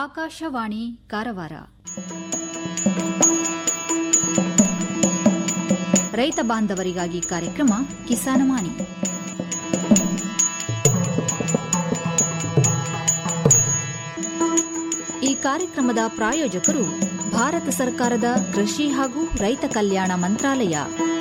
ಆಕಾಶವಾಣಿ ಕಾರವಾರ ರೈತ ಬಾಂಧವರಿಗಾಗಿ ಕಾರ್ಯಕ್ರಮ ಕಿಸಾನವಾಣಿ ಈ ಕಾರ್ಯಕ್ರಮದ ಪ್ರಾಯೋಜಕರು ಭಾರತ ಸರ್ಕಾರದ ಕೃಷಿ ಹಾಗೂ ರೈತ ಕಲ್ಯಾಣ ಮಂತ್ರಾಲಯ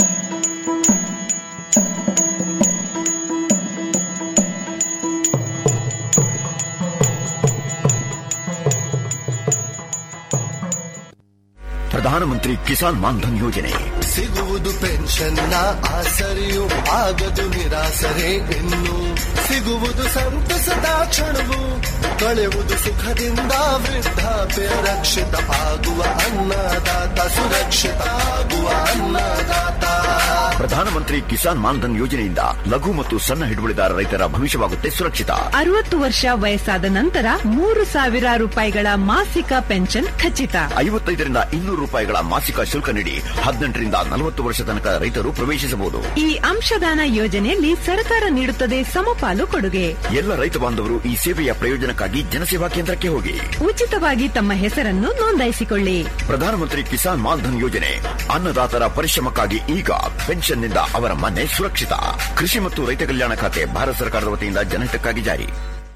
ಪ್ರಧಾನಮಂತ್ರಿ ಕಿಸಾನ್ ಮಾನ್ಧನ್ ಯೋಜನೆ ಸಿಗುವುದು ಪೆನ್ಷನ್ನ ಆಸರೆಯು ಆಗದು ನಿರಾಸರೆ ಇನ್ನು ಸಿಗುವುದು ಸಂತಸದ ಕ್ಷಣವು ಕಳೆಯುವುದು ಸುಖದಿಂದ ವೃದ್ಧಾಪ್ಯ ರಕ್ಷಿತ ಆಗುವ ಅನ್ನದಾತ ಸುರಕ್ಷಿತ ಆಗುವ ಅನ್ನದಾತ ಪ್ರಧಾನಮಂತ್ರಿ ಕಿಸಾನ್ ಮಾನ್ಧನ್ ಯೋಜನೆಯಿಂದ ಲಘು ಮತ್ತು ಸಣ್ಣ ಹಿಡುವಳಿದಾರ ರೈತರ ಭವಿಷ್ಯವಾಗುತ್ತೆ ಸುರಕ್ಷಿತ ಅರವತ್ತು ವರ್ಷ ವಯಸ್ಸಾದ ನಂತರ ಮೂರು ಸಾವಿರ ರೂಪಾಯಿಗಳ ಮಾಸಿಕ ಪೆನ್ಷನ್ ಖಚಿತ ಐವತ್ತೈದರಿಂದ ಇನ್ನೂರು ರೂಪಾಯಿಗಳ ಮಾಸಿಕ ಶುಲ್ಕ ನೀಡಿ ಹದಿನೆಂಟರಿಂದ ನಲವತ್ತು ವರ್ಷ ತನಕ ರೈತರು ಪ್ರವೇಶಿಸಬಹುದು ಈ ಅಂಶದಾನ ಯೋಜನೆಯಲ್ಲಿ ಸರ್ಕಾರ ನೀಡುತ್ತದೆ ಸಮಪಾಲು ಕೊಡುಗೆ ಎಲ್ಲ ರೈತ ಬಾಂಧವರು ಈ ಸೇವೆಯ ಪ್ರಯೋಜನಕ್ಕಾಗಿ ಜನಸೇವಾ ಕೇಂದ್ರಕ್ಕೆ ಹೋಗಿ ಉಚಿತವಾಗಿ ತಮ್ಮ ಹೆಸರನ್ನು ನೋಂದಾಯಿಸಿಕೊಳ್ಳಿ ಪ್ರಧಾನಮಂತ್ರಿ ಕಿಸಾನ್ ಮಾನ್ಧನ್ ಯೋಜನೆ ಅನ್ನದಾತರ ಪರಿಶ್ರಮಕ್ಕಾಗಿ ಈಗ ಪೆನ್ಷನ್ನಿಂದ ಅವರ ಮನೆ ಸುರಕ್ಷಿತ ಕೃಷಿ ಮತ್ತು ರೈತ ಕಲ್ಯಾಣ ಖಾತೆ ಭಾರತ ಸರ್ಕಾರದ ವತಿಯಿಂದ ಜನಹಿತಕ್ಕಾಗಿ ಜಾರಿ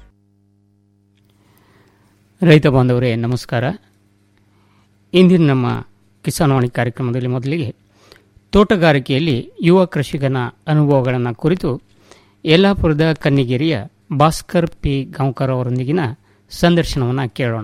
ರೈತ ಬಾಂಧವರೇ ನಮಸ್ಕಾರ ಇಂದಿನ ನಮ್ಮ ಕಿಸಾನ್ವಾಣಿ ಕಾರ್ಯಕ್ರಮದಲ್ಲಿ ಮೊದಲಿಗೆ ತೋಟಗಾರಿಕೆಯಲ್ಲಿ ಯುವ ಕೃಷಿಕನ ಅನುಭವಗಳನ್ನು ಕುರಿತು ಯಲ್ಲಾಪುರದ ಕನ್ನಿಗೇರಿಯ ಭಾಸ್ಕರ್ ಪಿ ಗಾಂವ್ಕರ್ ಅವರೊಂದಿಗಿನ ಸಂದರ್ಶನವನ್ನು ಕೇಳೋಣ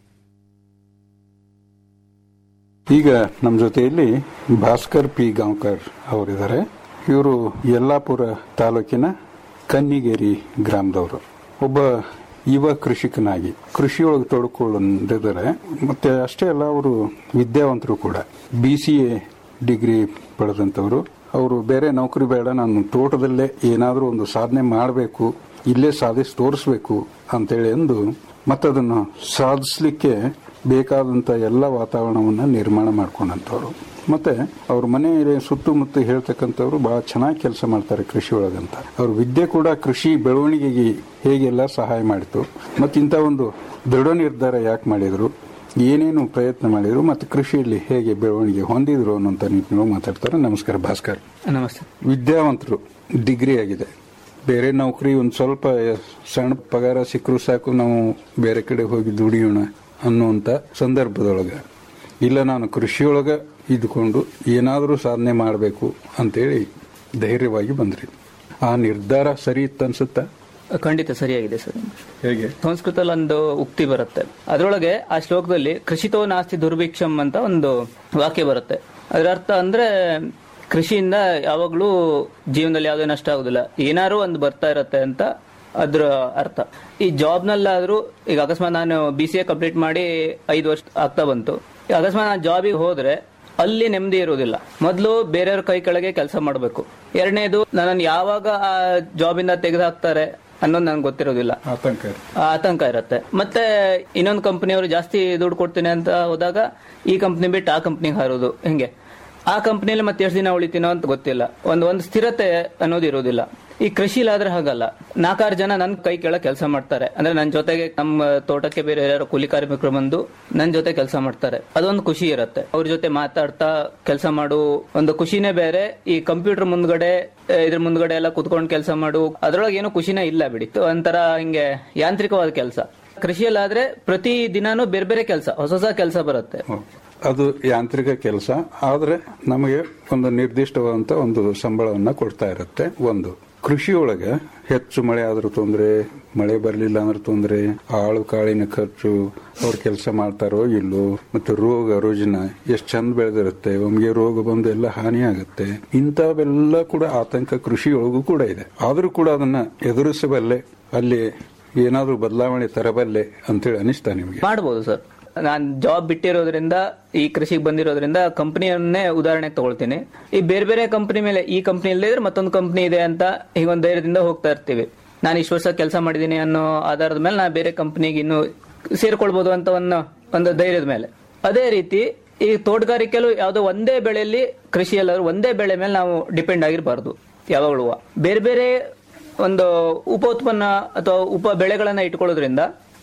ಈಗ ನಮ್ಮ ಜೊತೆಯಲ್ಲಿ ಭಾಸ್ಕರ್ ಪಿ ಗಾಂವ್ಕರ್ ಅವರಿದ್ದಾರೆ ಇವರು ಯಲ್ಲಾಪುರ ತಾಲೂಕಿನ ಕನ್ನಿಗೇರಿ ಗ್ರಾಮದವರು ಒಬ್ಬ ಯುವ ಕೃಷಿಕನಾಗಿ ಕೃಷಿಯೊಳಗೆ ತೊಡಕೊಳ್ಳಿದ್ದಾರೆ ಮತ್ತೆ ಅಷ್ಟೇ ಅಲ್ಲ ಅವರು ವಿದ್ಯಾವಂತರು ಕೂಡ ಬಿ ಸಿ ಎ ಡಿಗ್ರಿ ಪಡೆದಂಥವರು ಅವರು ಬೇರೆ ನೌಕರಿ ಬೇಡ ನಾನು ತೋಟದಲ್ಲೇ ಏನಾದರೂ ಒಂದು ಸಾಧನೆ ಮಾಡಬೇಕು ಇಲ್ಲೇ ಸಾಧಿಸಿ ತೋರಿಸ್ಬೇಕು ಅಂತೇಳಿ ಎಂದು ಮತ್ತದನ್ನು ಸಾಧಿಸ್ಲಿಕ್ಕೆ ಬೇಕಾದಂತ ಎಲ್ಲ ವಾತಾವರಣವನ್ನ ನಿರ್ಮಾಣ ಮಾಡ್ಕೊಂಡಂತವ್ರು ಮತ್ತೆ ಅವ್ರ ಮನೆ ಸುತ್ತಮುತ್ತ ಹೇಳ್ತಕ್ಕಂಥವ್ರು ಬಹಳ ಚೆನ್ನಾಗಿ ಕೆಲಸ ಮಾಡ್ತಾರೆ ಕೃಷಿ ಒಳಗಂತ ಅವ್ರ ವಿದ್ಯೆ ಕೂಡ ಕೃಷಿ ಬೆಳವಣಿಗೆಗೆ ಹೇಗೆಲ್ಲ ಸಹಾಯ ಮಾಡಿತು ಮತ್ತೆ ಇಂಥ ಒಂದು ದೃಢ ನಿರ್ಧಾರ ಯಾಕೆ ಮಾಡಿದ್ರು ಏನೇನು ಪ್ರಯತ್ನ ಮಾಡಿದ್ರು ಮತ್ತೆ ಕೃಷಿಯಲ್ಲಿ ಹೇಗೆ ಬೆಳವಣಿಗೆ ಹೊಂದಿದ್ರು ಅನ್ನೋಂಥ ನಿಟ್ಟಿನೊಳಗೆ ಮಾತಾಡ್ತಾರೆ ನಮಸ್ಕಾರ ಭಾಸ್ಕರ್ ನಮಸ್ತೆ ವಿದ್ಯಾವಂತರು ಡಿಗ್ರಿ ಆಗಿದೆ ಬೇರೆ ನೌಕರಿ ಒಂದು ಸ್ವಲ್ಪ ಸಣ್ಣ ಪಗಾರ ಸಿಕ್ಕರು ಸಾಕು ನಾವು ಬೇರೆ ಕಡೆ ಹೋಗಿ ದುಡಿಯೋಣ ಅನ್ನುವಂಥ ಸಂದರ್ಭದೊಳಗೆ ಇಲ್ಲ ನಾನು ಕೃಷಿಯೊಳಗ ಇದ್ಕೊಂಡು ಏನಾದರೂ ಸಾಧನೆ ಮಾಡಬೇಕು ಅಂತೇಳಿ ಧೈರ್ಯವಾಗಿ ಬಂದ್ರಿ ಆ ನಿರ್ಧಾರ ಸರಿ ಇತ್ತು ಅನ್ಸುತ್ತಾ ಖಂಡಿತ ಸರಿಯಾಗಿದೆ ಸರ್ ಹೇಗೆ ಸಂಸ್ಕೃತದಲ್ಲಿ ಒಂದು ಉಕ್ತಿ ಬರುತ್ತೆ ಅದರೊಳಗೆ ಆ ಶ್ಲೋಕದಲ್ಲಿ ಕೃಷಿತೋ ನಾಸ್ತಿ ದುರ್ಭಿಕ್ಷಂ ಅಂತ ಒಂದು ವಾಕ್ಯ ಬರುತ್ತೆ ಅದರ ಅರ್ಥ ಅಂದ್ರೆ ಕೃಷಿಯಿಂದ ಯಾವಾಗಲೂ ಜೀವನದಲ್ಲಿ ಯಾವುದೇ ನಷ್ಟ ಆಗುದಿಲ್ಲ ಏನಾರು ಒಂದು ಬರ್ತಾ ಇರತ್ತೆ ಅಂತ ಅದ್ರ ಅರ್ಥ ಈ ಜಾಬ್ನಲ್ಲಾದ್ರೂ ಈಗ ಅಕಸ್ಮಾತ್ ನಾನು ಬಿ ಸಿ ಎ ಕಂಪ್ಲೀಟ್ ಮಾಡಿ ಐದು ವರ್ಷ ಆಗ್ತಾ ಬಂತು ಈಗ ಅಕಸ್ಮಾತ್ ನಾನು ಜಾಬಿಗೆ ಹೋದ್ರೆ ಅಲ್ಲಿ ನೆಮ್ಮದಿ ಇರುವುದಿಲ್ಲ ಮೊದಲು ಬೇರೆಯವ್ರ ಕೈ ಕೆಳಗೆ ಕೆಲಸ ಮಾಡಬೇಕು ಎರಡನೇದು ನನ್ನನ್ನು ಯಾವಾಗ ಆ ಜಾಬಿಂದ ತೆಗೆದುಹಾಕ್ತಾರೆ ಅನ್ನೋದು ನನಗೆ ಗೊತ್ತಿರೋದಿಲ್ಲ ಆತಂಕ ಆ ಆತಂಕ ಇರುತ್ತೆ ಮತ್ತೆ ಇನ್ನೊಂದು ಕಂಪನಿಯವರು ಜಾಸ್ತಿ ದುಡ್ಡು ಕೊಡ್ತೀನಿ ಅಂತ ಹೋದಾಗ ಈ ಕಂಪ್ನಿ ಬಿಟ್ಟು ಆ ಕಂಪ್ನಿಗೆ ಹಾರೋದು ಹಿಂಗೆ ಆ ಕಂಪ್ನಿಯಲ್ಲಿ ಮತ್ತೆ ಎಷ್ಟು ದಿನ ಉಳಿತೀನೋ ಅಂತ ಗೊತ್ತಿಲ್ಲ ಒಂದು ಒಂದು ಸ್ಥಿರತೆ ಅನ್ನೋದು ಇರೋದಿಲ್ಲ ಈ ಕೃಷಿಲಾದ್ರೆ ಹಾಗಲ್ಲ ನಾಲ್ಕಾರು ಜನ ನನ್ನ ಕೈ ಕೆಳಗೆ ಕೆಲಸ ಮಾಡ್ತಾರೆ ಅಂದ್ರೆ ನನ್ನ ಜೊತೆಗೆ ನಮ್ಮ ತೋಟಕ್ಕೆ ಬೇರೆ ಯಾರೋ ಕೂಲಿ ಕಾರ್ಮಿಕರು ಬಂದು ನನ್ನ ಜೊತೆ ಕೆಲಸ ಮಾಡ್ತಾರೆ ಅದೊಂದು ಖುಷಿ ಇರುತ್ತೆ ಅವ್ರ ಜೊತೆ ಮಾತಾಡ್ತಾ ಕೆಲಸ ಮಾಡು ಒಂದು ಖುಷಿನೇ ಬೇರೆ ಈ ಕಂಪ್ಯೂಟರ್ ಮುಂದ್ಗಡೆ ಆ, ಇದ್ರ ಮುಂದ್ಗಡೆ ಎಲ್ಲ ಕುತ್ಕೊಂಡು ಕೆಲಸ ಮಾಡು ಅದ್ರೊಳಗೆ ಏನೋ ಖುಷಿನೇ ಇಲ್ಲ ಬಿಡಿ ಒಂಥರ ಹಿಂಗೆ ಯಾಂತ್ರಿಕವಾದ ಕೆಲಸ ಕೃಷಿಯಲ್ಲಾದ್ರೆ ಪ್ರತಿ ದಿನಾನು ಬೇರೆ ಬೇರೆ ಕೆಲಸ ಹೊಸ ಹೊಸ ಕೆಲಸ ಬರುತ್ತೆ ಅದು ಯಾಂತ್ರಿಕ ಕೆಲಸ ಆದ್ರೆ ನಮಗೆ ಒಂದು ನಿರ್ದಿಷ್ಟವಾದಂತ ಒಂದು ಸಂಬಳವನ್ನ ಕೊಡ್ತಾ ಇರುತ್ತೆ ಒಂದು ಕೃಷಿಯೊಳಗೆ ಹೆಚ್ಚು ಮಳೆ ಆದ್ರೂ ತೊಂದ್ರೆ ಮಳೆ ಬರಲಿಲ್ಲ ಅಂದ್ರೆ ತೊಂದ್ರೆ ಆಳು ಕಾಳಿನ ಖರ್ಚು ಅವ್ರು ಕೆಲಸ ಮಾಡ್ತಾರೋ ಇಲ್ಲೋ ಮತ್ತೆ ರೋಗ ರುಜಿನ ಎಷ್ಟು ಚಂದ ಬೆಳೆದಿರುತ್ತೆ ಒಮ್ಗೆ ರೋಗ ಬಂದು ಎಲ್ಲ ಹಾನಿ ಆಗುತ್ತೆ ಇಂಥವೆಲ್ಲ ಕೂಡ ಆತಂಕ ಕೃಷಿಯೊಳಗೂ ಕೂಡ ಇದೆ ಆದ್ರೂ ಕೂಡ ಅದನ್ನ ಎದುರಿಸಬಲ್ಲೆ ಅಲ್ಲಿ ಏನಾದ್ರೂ ಬದಲಾವಣೆ ತರಬಲ್ಲೆ ಅಂತೇಳಿ ಅನಿಸ್ತಾ ನಿಮಗೆ ಮಾಡ್ಬೋದು ಸರ್ ನಾನ್ ಜಾಬ್ ಬಿಟ್ಟಿರೋದ್ರಿಂದ ಈ ಕೃಷಿಗೆ ಬಂದಿರೋದ್ರಿಂದ ಕಂಪನಿಯನ್ನೇ ಉದಾಹರಣೆ ತಗೊಳ್ತೀನಿ ಈ ಬೇರೆ ಬೇರೆ ಕಂಪನಿ ಮೇಲೆ ಈ ಕಂಪನಿ ಇಲ್ಲದೆ ಇದ್ರೆ ಮತ್ತೊಂದು ಕಂಪನಿ ಇದೆ ಅಂತ ಹೀಗೊಂದು ಧೈರ್ಯದಿಂದ ಹೋಗ್ತಾ ಇರ್ತೀವಿ ನಾನು ಇಷ್ಟು ವರ್ಷ ಕೆಲಸ ಮಾಡಿದ್ದೀನಿ ಅನ್ನೋ ಆಧಾರದ ಮೇಲೆ ನಾ ಬೇರೆ ಕಂಪನಿಗೆ ಇನ್ನು ಸೇರ್ಕೊಳ್ಬಹುದು ಅಂತ ಒಂದು ಒಂದು ಧೈರ್ಯದ ಮೇಲೆ ಅದೇ ರೀತಿ ಈ ತೋಟಗಾರಿಕೆಯಲ್ಲೂ ಯಾವುದೋ ಒಂದೇ ಬೆಳೆಯಲ್ಲಿ ಕೃಷಿಯಲ್ಲಾದ್ರೂ ಒಂದೇ ಬೆಳೆ ಮೇಲೆ ನಾವು ಡಿಪೆಂಡ್ ಆಗಿರಬಾರ್ದು ಯಾವಾಗಲೂ ಬೇರೆ ಬೇರೆ ಒಂದು ಉಪ ಉತ್ಪನ್ನ ಅಥವಾ ಉಪ ಬೆಳೆಗಳನ್ನ ಇಟ್ಕೊಳ್ಳೋದ್ರಿಂದ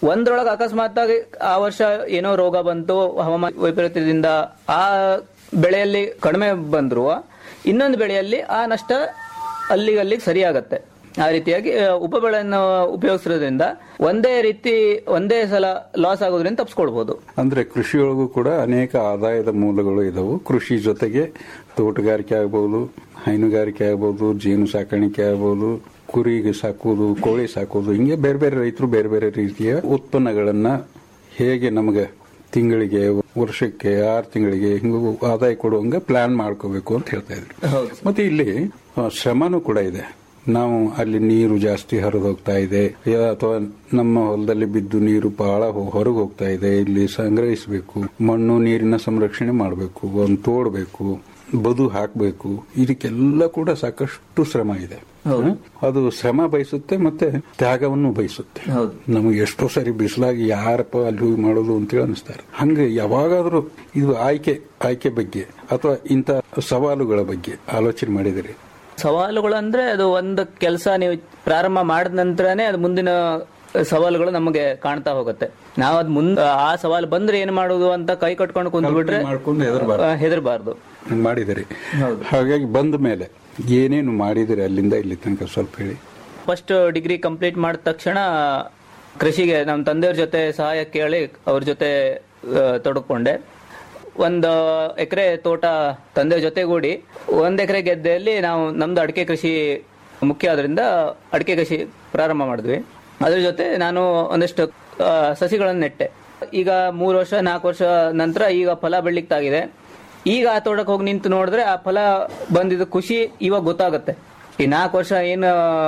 ಒಂದ್ರೊಳಗೆ ಅಕಸ್ಮಾತ್ ಆಗಿ ಆ ವರ್ಷ ಏನೋ ರೋಗ ಬಂತು ಹವಾಮಾನ ವೈಪರೀತ್ಯದಿಂದ ಆ ಬೆಳೆಯಲ್ಲಿ ಕಡಿಮೆ ಬಂದ್ರು ಇನ್ನೊಂದು ಬೆಳೆಯಲ್ಲಿ ಆ ನಷ್ಟ ಅಲ್ಲಿಗೆ ಅಲ್ಲಿಗೆ ಸರಿಯಾಗತ್ತೆ ಆ ರೀತಿಯಾಗಿ ಆ, ಉಪಬೆಳೆಯನ್ನು ಉಪಯೋಗಿಸೋದ್ರಿಂದ ಒಂದೇ ರೀತಿ ಒಂದೇ ಸಲ ಲಾಸ್ ಆಗೋದ್ರಿಂದ ತಪ್ಪಿಸ್ಕೊಳ್ಬಹುದು ಅಂದ್ರೆ ಕೃಷಿಯೊಳಗೂ ಕೂಡ ಅನೇಕ ಆದಾಯದ ಮೂಲಗಳು ಇದಾವು ಕೃಷಿ ಜೊತೆಗೆ ತೋಟಗಾರಿಕೆ ಆಗ್ಬೋದು ಹೈನುಗಾರಿಕೆ ಆಗ್ಬೋದು ಜೇನು ಸಾಕಾಣಿಕೆ ಆಗ್ಬೋದು ಕುರಿಗೆ ಸಾಕೋದು ಕೋಳಿ ಸಾಕೋದು ಹಿಂಗೆ ಬೇರೆ ಬೇರೆ ರೈತರು ಬೇರೆ ಬೇರೆ ರೀತಿಯ ಉತ್ಪನ್ನಗಳನ್ನ ಹೇಗೆ ನಮಗೆ ತಿಂಗಳಿಗೆ ವರ್ಷಕ್ಕೆ ಆರು ತಿಂಗಳಿಗೆ ಹಿಂಗ ಆದಾಯ ಕೊಡುವಂಗ ಪ್ಲಾನ್ ಮಾಡ್ಕೋಬೇಕು ಅಂತ ಹೇಳ್ತಾ ಇದ್ರು ಮತ್ತೆ ಇಲ್ಲಿ ಆ, ಶ್ರಮನೂ ಕೂಡ ಇದೆ ನಾವು ಅಲ್ಲಿ ನೀರು ಜಾಸ್ತಿ ಹರಿದು ಹೋಗ್ತಾ ಇದೆ ಯಾ- ಅಥವಾ ನಮ್ಮ ಹೊಲದಲ್ಲಿ ಬಿದ್ದು ನೀರು ಬಹಳ ಹೊರಗೆ ಹೋಗ್ತಾ ಇದೆ ಇಲ್ಲಿ ಸಂಗ್ರಹಿಸಬೇಕು ಮಣ್ಣು ನೀರಿನ ಸಂರಕ್ಷಣೆ ಮಾಡಬೇಕು ಒಂದು ತೋಡ್ಬೇಕು ಬದು ಹಾಕಬೇಕು ಇದಕ್ಕೆಲ್ಲ ಕೂಡ ಸಾಕಷ್ಟು ಶ್ರಮ ಇದೆ ಹ್ಮ್? ಅದು ಶ್ರಮ ಬಯಸುತ್ತೆ ಮತ್ತೆ ತ್ಯಾಗವನ್ನು ಬಯಸುತ್ತೆ ಹೌದು. ನಮಗೆ ಎಷ್ಟೋ ಸರಿ ಬಿಸಿಲಾಗಿ ಯಾರಪ್ಪ ಅಲ್ಲಿ ಹೋಗಿ ಮಾಡೋದು ಅಂತೇಳಿ ಅನಿಸ್ತಾರೆ ಹಂಗೆ ಯಾವಾಗಾದ್ರೂ ಇದು ಆಯ್ಕೆ ಆಯ್ಕೆ ಬಗ್ಗೆ ಅಥವಾ ಇಂಥ ಸವಾಲುಗಳ ಬಗ್ಗೆ ಆಲೋಚನೆ ಮಾಡಿದಿರಿ ಸವಾಲುಗಳು ಅಂದ್ರೆ ಅದು ಒಂದು ಕೆಲಸ ನೀವು ಪ್ರಾರಂಭ ಮಾಡಿದ ನಂತರನೇ ಅದು ಮುಂದಿನ ಸವಾಲುಗಳು ನಮಗೆ ಕಾಣ್ತಾ ಹೋಗುತ್ತೆ ನಾವು ಅದ್ ಮುಂದ ಆ ಸವಾಲು ಬಂದ್ರೆ ಏನ್ ಮಾಡುದು ಅಂತ ಕೈ ಕಟ್ಕೊಂಡು ಕುಂತು ಬಿಟ್ರೆ ಮಾಡ್ಕೊಂಡು ಹೆದರ್ಬಾರ್ದು. ಹೆದರ್ಬಾರ್ದು ಮಾಡಿದಿರಿ ಹಾಗಾಗಿ ಬಂದ ಮೇಲೆ ಏನೇನು ಮಾಡಿದಿರಿ ಅಲ್ಲಿಂದ ಇಲ್ಲಿ ತನಕ ಸ್ವಲ್ಪ ಹೇಳಿ ಫಸ್ಟ್ ಡಿಗ್ರಿ ಕಂಪ್ಲೀಟ್ ಮಾಡಿದ ತಕ್ಷಣ ಕೃಷಿಗೆ ನಮ್ಮ ತಂದೆಯವ್ರ ಜೊತೆ ಸಹಾಯ ಕೇಳಿ ಅವ್ರ ಜೊತೆ ಆ, ತೊಡಕೊಂಡೆ ಒಂದು ಎಕರೆ ತೋಟ ತಂದೆ ಜೊತೆಗೂಡಿ ಒಂದ್ ಎಕರೆ ಗೆದ್ದೆಯಲ್ಲಿ ನಾವು ನಮ್ದು ಅಡಿಕೆ ಕೃಷಿ ಮುಖ್ಯ ಆದ್ರಿಂದ ಅಡಿಕೆ ಕೃಷಿ ಪ್ರಾರಂಭ ಮಾಡಿದ್ವಿ ಅದ್ರ ಜೊತೆ ನಾನು ಒಂದಷ್ಟು ಆ, ಸಸಿಗಳನ್ನು ನೆಟ್ಟೆ ಈಗ ಮೂರು ವರ್ಷ ನಾಲ್ಕು ವರ್ಷ ನಂತರ ಈಗ ಫಲ ಬೆಳಿತಾಗಿದೆ ಈಗ ಆ ತೋಟಕ್ಕೆ ಹೋಗಿ ನಿಂತು ನೋಡಿದ್ರೆ ಆ ಫಲ ಬಂದಿದ್ದು ಖುಷಿ ಇವಾಗ ಗೊತ್ತಾಗುತ್ತೆ ಈ ನಾಲ್ಕು ವರ್ಷ ಏನು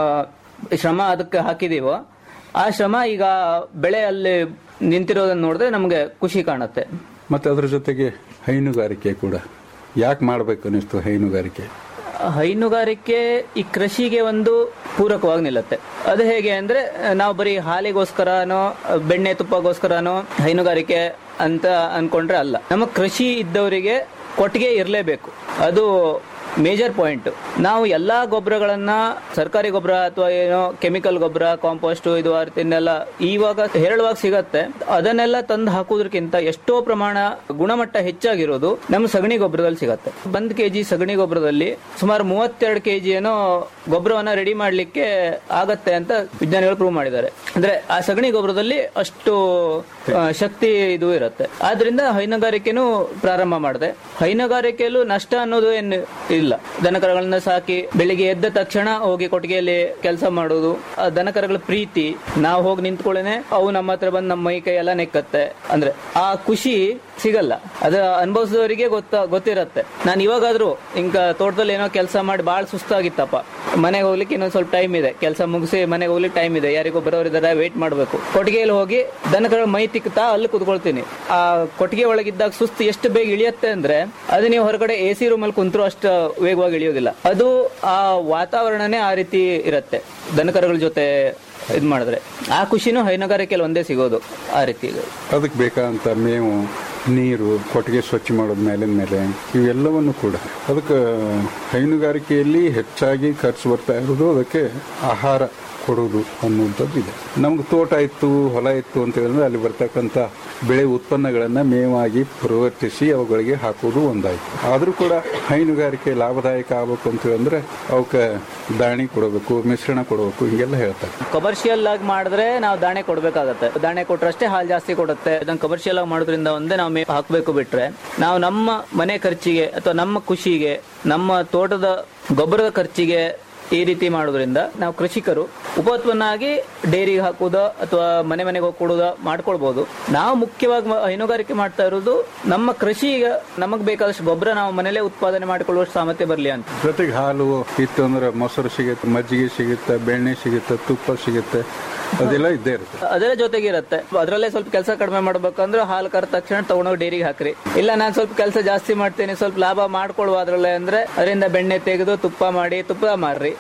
ಶ್ರಮ ಅದಕ್ಕೆ ಹಾಕಿದೀವೋ ಆ ಶ್ರಮ ಈಗ ಬೆಳೆ ಅಲ್ಲಿ ನಿಂತಿರೋದನ್ನ ನೋಡಿದ್ರೆ ನಮಗೆ ಖುಷಿ ಕಾಣುತ್ತೆ ಮತ್ತೆ ಅದ್ರ ಜೊತೆಗೆ ಹೈನುಗಾರಿಕೆ ಕೂಡ ಯಾಕೆ ಮಾಡ್ಬೇಕು ಅನಿಸ್ತು ಹೈನುಗಾರಿಕೆ ಹೈನುಗಾರಿಕೆ ಈ ಕೃಷಿಗೆ ಒಂದು ಪೂರಕವಾಗಿ ನಿಲ್ಲುತ್ತೆ ಅದು ಹೇಗೆ ಅಂದ್ರೆ ನಾವು ಬರೀ ಹಾಲಿಗೋಸ್ಕರನೋ ಬೆಣ್ಣೆ ತುಪ್ಪಗೋಸ್ಕರನೋ ಹೈನುಗಾರಿಕೆ ಅಂತ ಅನ್ಕೊಂಡ್ರೆ ಅಲ್ಲ ನಮ್ಮ ಕೃಷಿ ಇದ್ದವರಿಗೆ ಕೊಟ್ಟಿಗೆ ಇರಲೇಬೇಕು ಅದು ಮೇಜರ್ ಪಾಯಿಂಟ್ ನಾವು ಎಲ್ಲಾ ಗೊಬ್ಬರಗಳನ್ನ ಸರ್ಕಾರಿ ಗೊಬ್ಬರ ಅಥವಾ ಏನೋ ಕೆಮಿಕಲ್ ಗೊಬ್ಬರ ಕಾಂಪೋಸ್ಟ್ ಇದು ಆ ರೀತಿನೆಲ್ಲ ಇವಾಗ ಹೇರಳವಾಗಿ ಸಿಗತ್ತೆ ಅದನ್ನೆಲ್ಲ ತಂದು ಹಾಕೋದ್ರಕ್ಕಿಂತ ಎಷ್ಟೋ ಪ್ರಮಾಣ ಗುಣಮಟ್ಟ ಹೆಚ್ಚಾಗಿರೋದು ನಮ್ಮ ಸಗಣಿ ಗೊಬ್ಬರದಲ್ಲಿ ಸಿಗತ್ತೆ ಒಂದ್ ಕೆಜಿ ಸಗಣಿ ಗೊಬ್ಬರದಲ್ಲಿ ಸುಮಾರು ಮೂವತ್ತೆರಡು ಕೆಜಿ ಏನೋ ಗೊಬ್ಬರವನ್ನ ರೆಡಿ ಮಾಡ್ಲಿಕ್ಕೆ ಆಗತ್ತೆ ಅಂತ ವಿಜ್ಞಾನಿಗಳು ಪ್ರೂವ್ ಮಾಡಿದ್ದಾರೆ ಅಂದ್ರೆ ಆ ಸಗಣಿ ಗೊಬ್ಬರದಲ್ಲಿ ಅಷ್ಟು ಆ, ಶಕ್ತಿ ಇದು ಇರುತ್ತೆ ಆದ್ರಿಂದ ಹೈನುಗಾರಿಕೆನೂ ಪ್ರಾರಂಭ ಮಾಡಿದೆ ಹೈನುಗಾರಿಕೆಯಲ್ಲೂ ನಷ್ಟ ಅನ್ನೋದು ಏನು ಇಲ್ಲ ದನಕರಗಳನ್ನ ಸಾಕಿ ಬೆಳಿಗ್ಗೆ ಎದ್ದ ತಕ್ಷಣ ಹೋಗಿ ಕೊಟ್ಟಿಗೆಯಲ್ಲಿ ಕೆಲಸ ಮಾಡೋದು ಆ ದನಕರಗಳ ಪ್ರೀತಿ ನಾವು ಹೋಗಿ ನಿಂತ್ಕೊಳ್ಳೇನೆ ಅವು ನಮ್ಮ ಹತ್ರ ಬಂದು ನಮ್ಮ ಮೈ ಕೈ ಎಲ್ಲ ನೆಕ್ಕತ್ತೆ ಅಂದ್ರೆ ಆ ಖುಷಿ ಸಿಗಲ್ಲ ಅದ ಅನುಭವಿಸಿದವರಿಗೆ ಗೊತ್ತ ಗೊತ್ತಿರತ್ತೆ ನಾನು ಇವಾಗಾದ್ರೂ ಹಿಂಗ ತೋಟದಲ್ಲಿ ಏನೋ ಕೆಲಸ ಮಾಡಿ ಬಾಳ ಸುಸ್ತಾಗಿತ್ತಪ್ಪ ಮನೆಗೆ ಹೋಗ್ಲಿಕ್ಕೆ ಇನ್ನೊಂದ್ ಸ್ವಲ್ಪ ಟೈಮ್ ಇದೆ ಕೆಲಸ ಮುಗಿಸಿ ಮನೆಗೆ ಹೋಗ್ಲಿಕ್ಕೆ ಟೈಮ್ ಇದೆ ಯಾರಿಗೋ ಬರೋರಿದ್ದಾರೆ ವೇಟ್ ಮಾಡಬೇಕು ಕೊಟ್ಟಿಗೆಯಲ್ಲಿ ಹೋಗಿ ದನಕರ ಮೈ ತಿಕ್ತಾ ಅಲ್ಲಿ ಕುತ್ಕೊಳ್ತೀನಿ ಆ ಕೊಟ್ಟಿಗೆ ಒಳಗಿದ್ದಾಗ ಸುಸ್ತು ಎಷ್ಟು ಬೇಗ ಇಳಿಯತ್ತೆ ಅಂದ್ರೆ ಅದು ನೀವು ಹೊರಗಡೆ ಎ ಸಿ ರೂಮಲ್ಲಿ ಕುಂತ್ರು ಅಷ್ಟು ವೇಗವಾಗಿ ಇಳಿಯೋದಿಲ್ಲ ಅದು ಆ ವಾತಾವರಣನೇ ಆ ರೀತಿ ಇರತ್ತೆ ದನಕರಗಳ ಜೊತೆ ಇದ್ ಮಾಡಿದ್ರೆ ಆ ಖುಷಿನೂ ಹೈನುಗಾರಿಕೆಯಲ್ಲಿ ಒಂದೇ ಸಿಗೋದು ಆ ರೀತಿ ಇದೆ ಅದಕ್ಕೆ ಬೇಕಾದಂತ ಮೇವು ನೀರು ಕೊಟ್ಟಿಗೆ ಸ್ವಚ್ಛ ಮಾಡೋದ್ ಮೇಲಿನ ಮೇಲೆ ಇವೆಲ್ಲವನ್ನು ಕೂಡ ಅದಕ್ಕೆ ಹೈನುಗಾರಿಕೆಯಲ್ಲಿ ಹೆಚ್ಚಾಗಿ ಖರ್ಚು ಬರ್ತಾ ಇರೋದು ಅದಕ್ಕೆ ಆಹಾರ ಕೊಡೋದು ಅನ್ನುವಂಥದ್ದು ಇದೆ ನಮ್ಗೆ ತೋಟ ಇತ್ತು ಹೊಲ ಇತ್ತು ಅಂತ ಹೇಳಿದ್ರೆ ಅಲ್ಲಿ ಬರ್ತಕ್ಕಂಥ ಬೆಳೆ ಉತ್ಪನ್ನಗಳನ್ನ ಮೇವಾಗಿ ಪರಿವರ್ತಿಸಿ ಅವುಗಳಿಗೆ ಹಾಕೋದು ಒಂದಾಯ್ತು ಆದ್ರೂ ಕೂಡ ಹೈನುಗಾರಿಕೆ ಲಾಭದಾಯಕ ಆಗ್ಬೇಕು ಅಂತ ಹೇಳಿದ್ರೆ ಅವಕ್ಕೆ ದಾಣಿ ಕೊಡಬೇಕು ಮಿಶ್ರಣ ಕೊಡಬೇಕು ಹಿಂಗೆಲ್ಲ ಹೇಳ್ತಾರೆ ಕಮರ್ಷಿಯಲ್ ಆಗಿ ಮಾಡಿದ್ರೆ ನಾವು ದಾಣೆ ಕೊಡ್ಬೇಕಾಗತ್ತೆ ದಾಣೆ ಕೊಟ್ರಷ್ಟೇ ಹಾಲು ಜಾಸ್ತಿ ಕೊಡುತ್ತೆ ಅದನ್ನ ಕಮರ್ಷಿಯಲ್ ಆಗಿ ಮಾಡೋದ್ರಿಂದ ಒಂದೇ ನಾವು ಮೇವು ಹಾಕ್ಬೇಕು ಬಿಟ್ರೆ ನಾವು ನಮ್ಮ ಮನೆ ಖರ್ಚಿಗೆ ಅಥವಾ ನಮ್ಮ ಖುಷಿಗೆ ನಮ್ಮ ತೋಟದ ಗೊಬ್ಬರದ ಖರ್ಚಿಗೆ ಈ ರೀತಿ ಮಾಡೋದ್ರಿಂದ ನಾವು ಕೃಷಿಕರು ಉಪೋತ್ಪನ್ನಾಗಿ ಡೈರಿಗೆ ಹಾಕುವುದ ಅಥವಾ ಮನೆ ಮನೆಗೆ ಹೋಗಿ ಕೊಡುವುದ ಮಾಡ್ಕೊಳ್ಬಹುದು ನಾವು ಮುಖ್ಯವಾಗಿ ಮ- ಹೈನುಗಾರಿಕೆ ಮಾಡ್ತಾ ಇರೋದು ನಮ್ಮ ಕೃಷಿಗೆ ನಮಗ್ ಬೇಕಾದಷ್ಟು ಗೊಬ್ಬರ ನಾವು ಮನೇಲೆ ಉತ್ಪಾದನೆ ಮಾಡಿಕೊಳ್ಳುವಷ್ಟು ಸಾಮರ್ಥ್ಯ ಬರಲಿ ಅಂತ ಜೊತೆಗೆ ಹಾಲು ಇತ್ತು ಅಂದ್ರೆ ಮೊಸರು ಸಿಗುತ್ತೆ ಮಜ್ಜಿಗೆ ಸಿಗುತ್ತೆ ಬೆಣ್ಣೆ ಸಿಗುತ್ತೆ ತುಪ್ಪ ಸಿಗುತ್ತೆ ಅದೆಲ್ಲ ಇದ್ದೇ ಇರುತ್ತೆ ಅದರ ಜೊತೆಗೆ ಇರುತ್ತೆ ಅದರಲ್ಲೇ ಸ್ವಲ್ಪ ಕೆಲಸ ಕಡಿಮೆ ಮಾಡ್ಬೇಕಂದ್ರೆ ಹಾಲು ಕರೆದ ತಕ್ಷಣ ತಗೊಂಡೋಗಿ ಡೈರಿಗೆ ಹಾಕ್ರಿ ಇಲ್ಲ ನಾನು ಸ್ವಲ್ಪ ಕೆಲಸ ಜಾಸ್ತಿ ಮಾಡ್ತೀನಿ ಸ್ವಲ್ಪ ಲಾಭ ಮಾಡ್ಕೊಳ್ಳುವ ಅದ್ರಲ್ಲೇ ಅಂದ್ರೆ ಅದರಿಂದ ಬೆಣ್ಣೆ ತೆಗೆದು ತುಪ್ಪ ಮಾಡಿ ತುಪ್ಪ ಮಾರ್ರಿ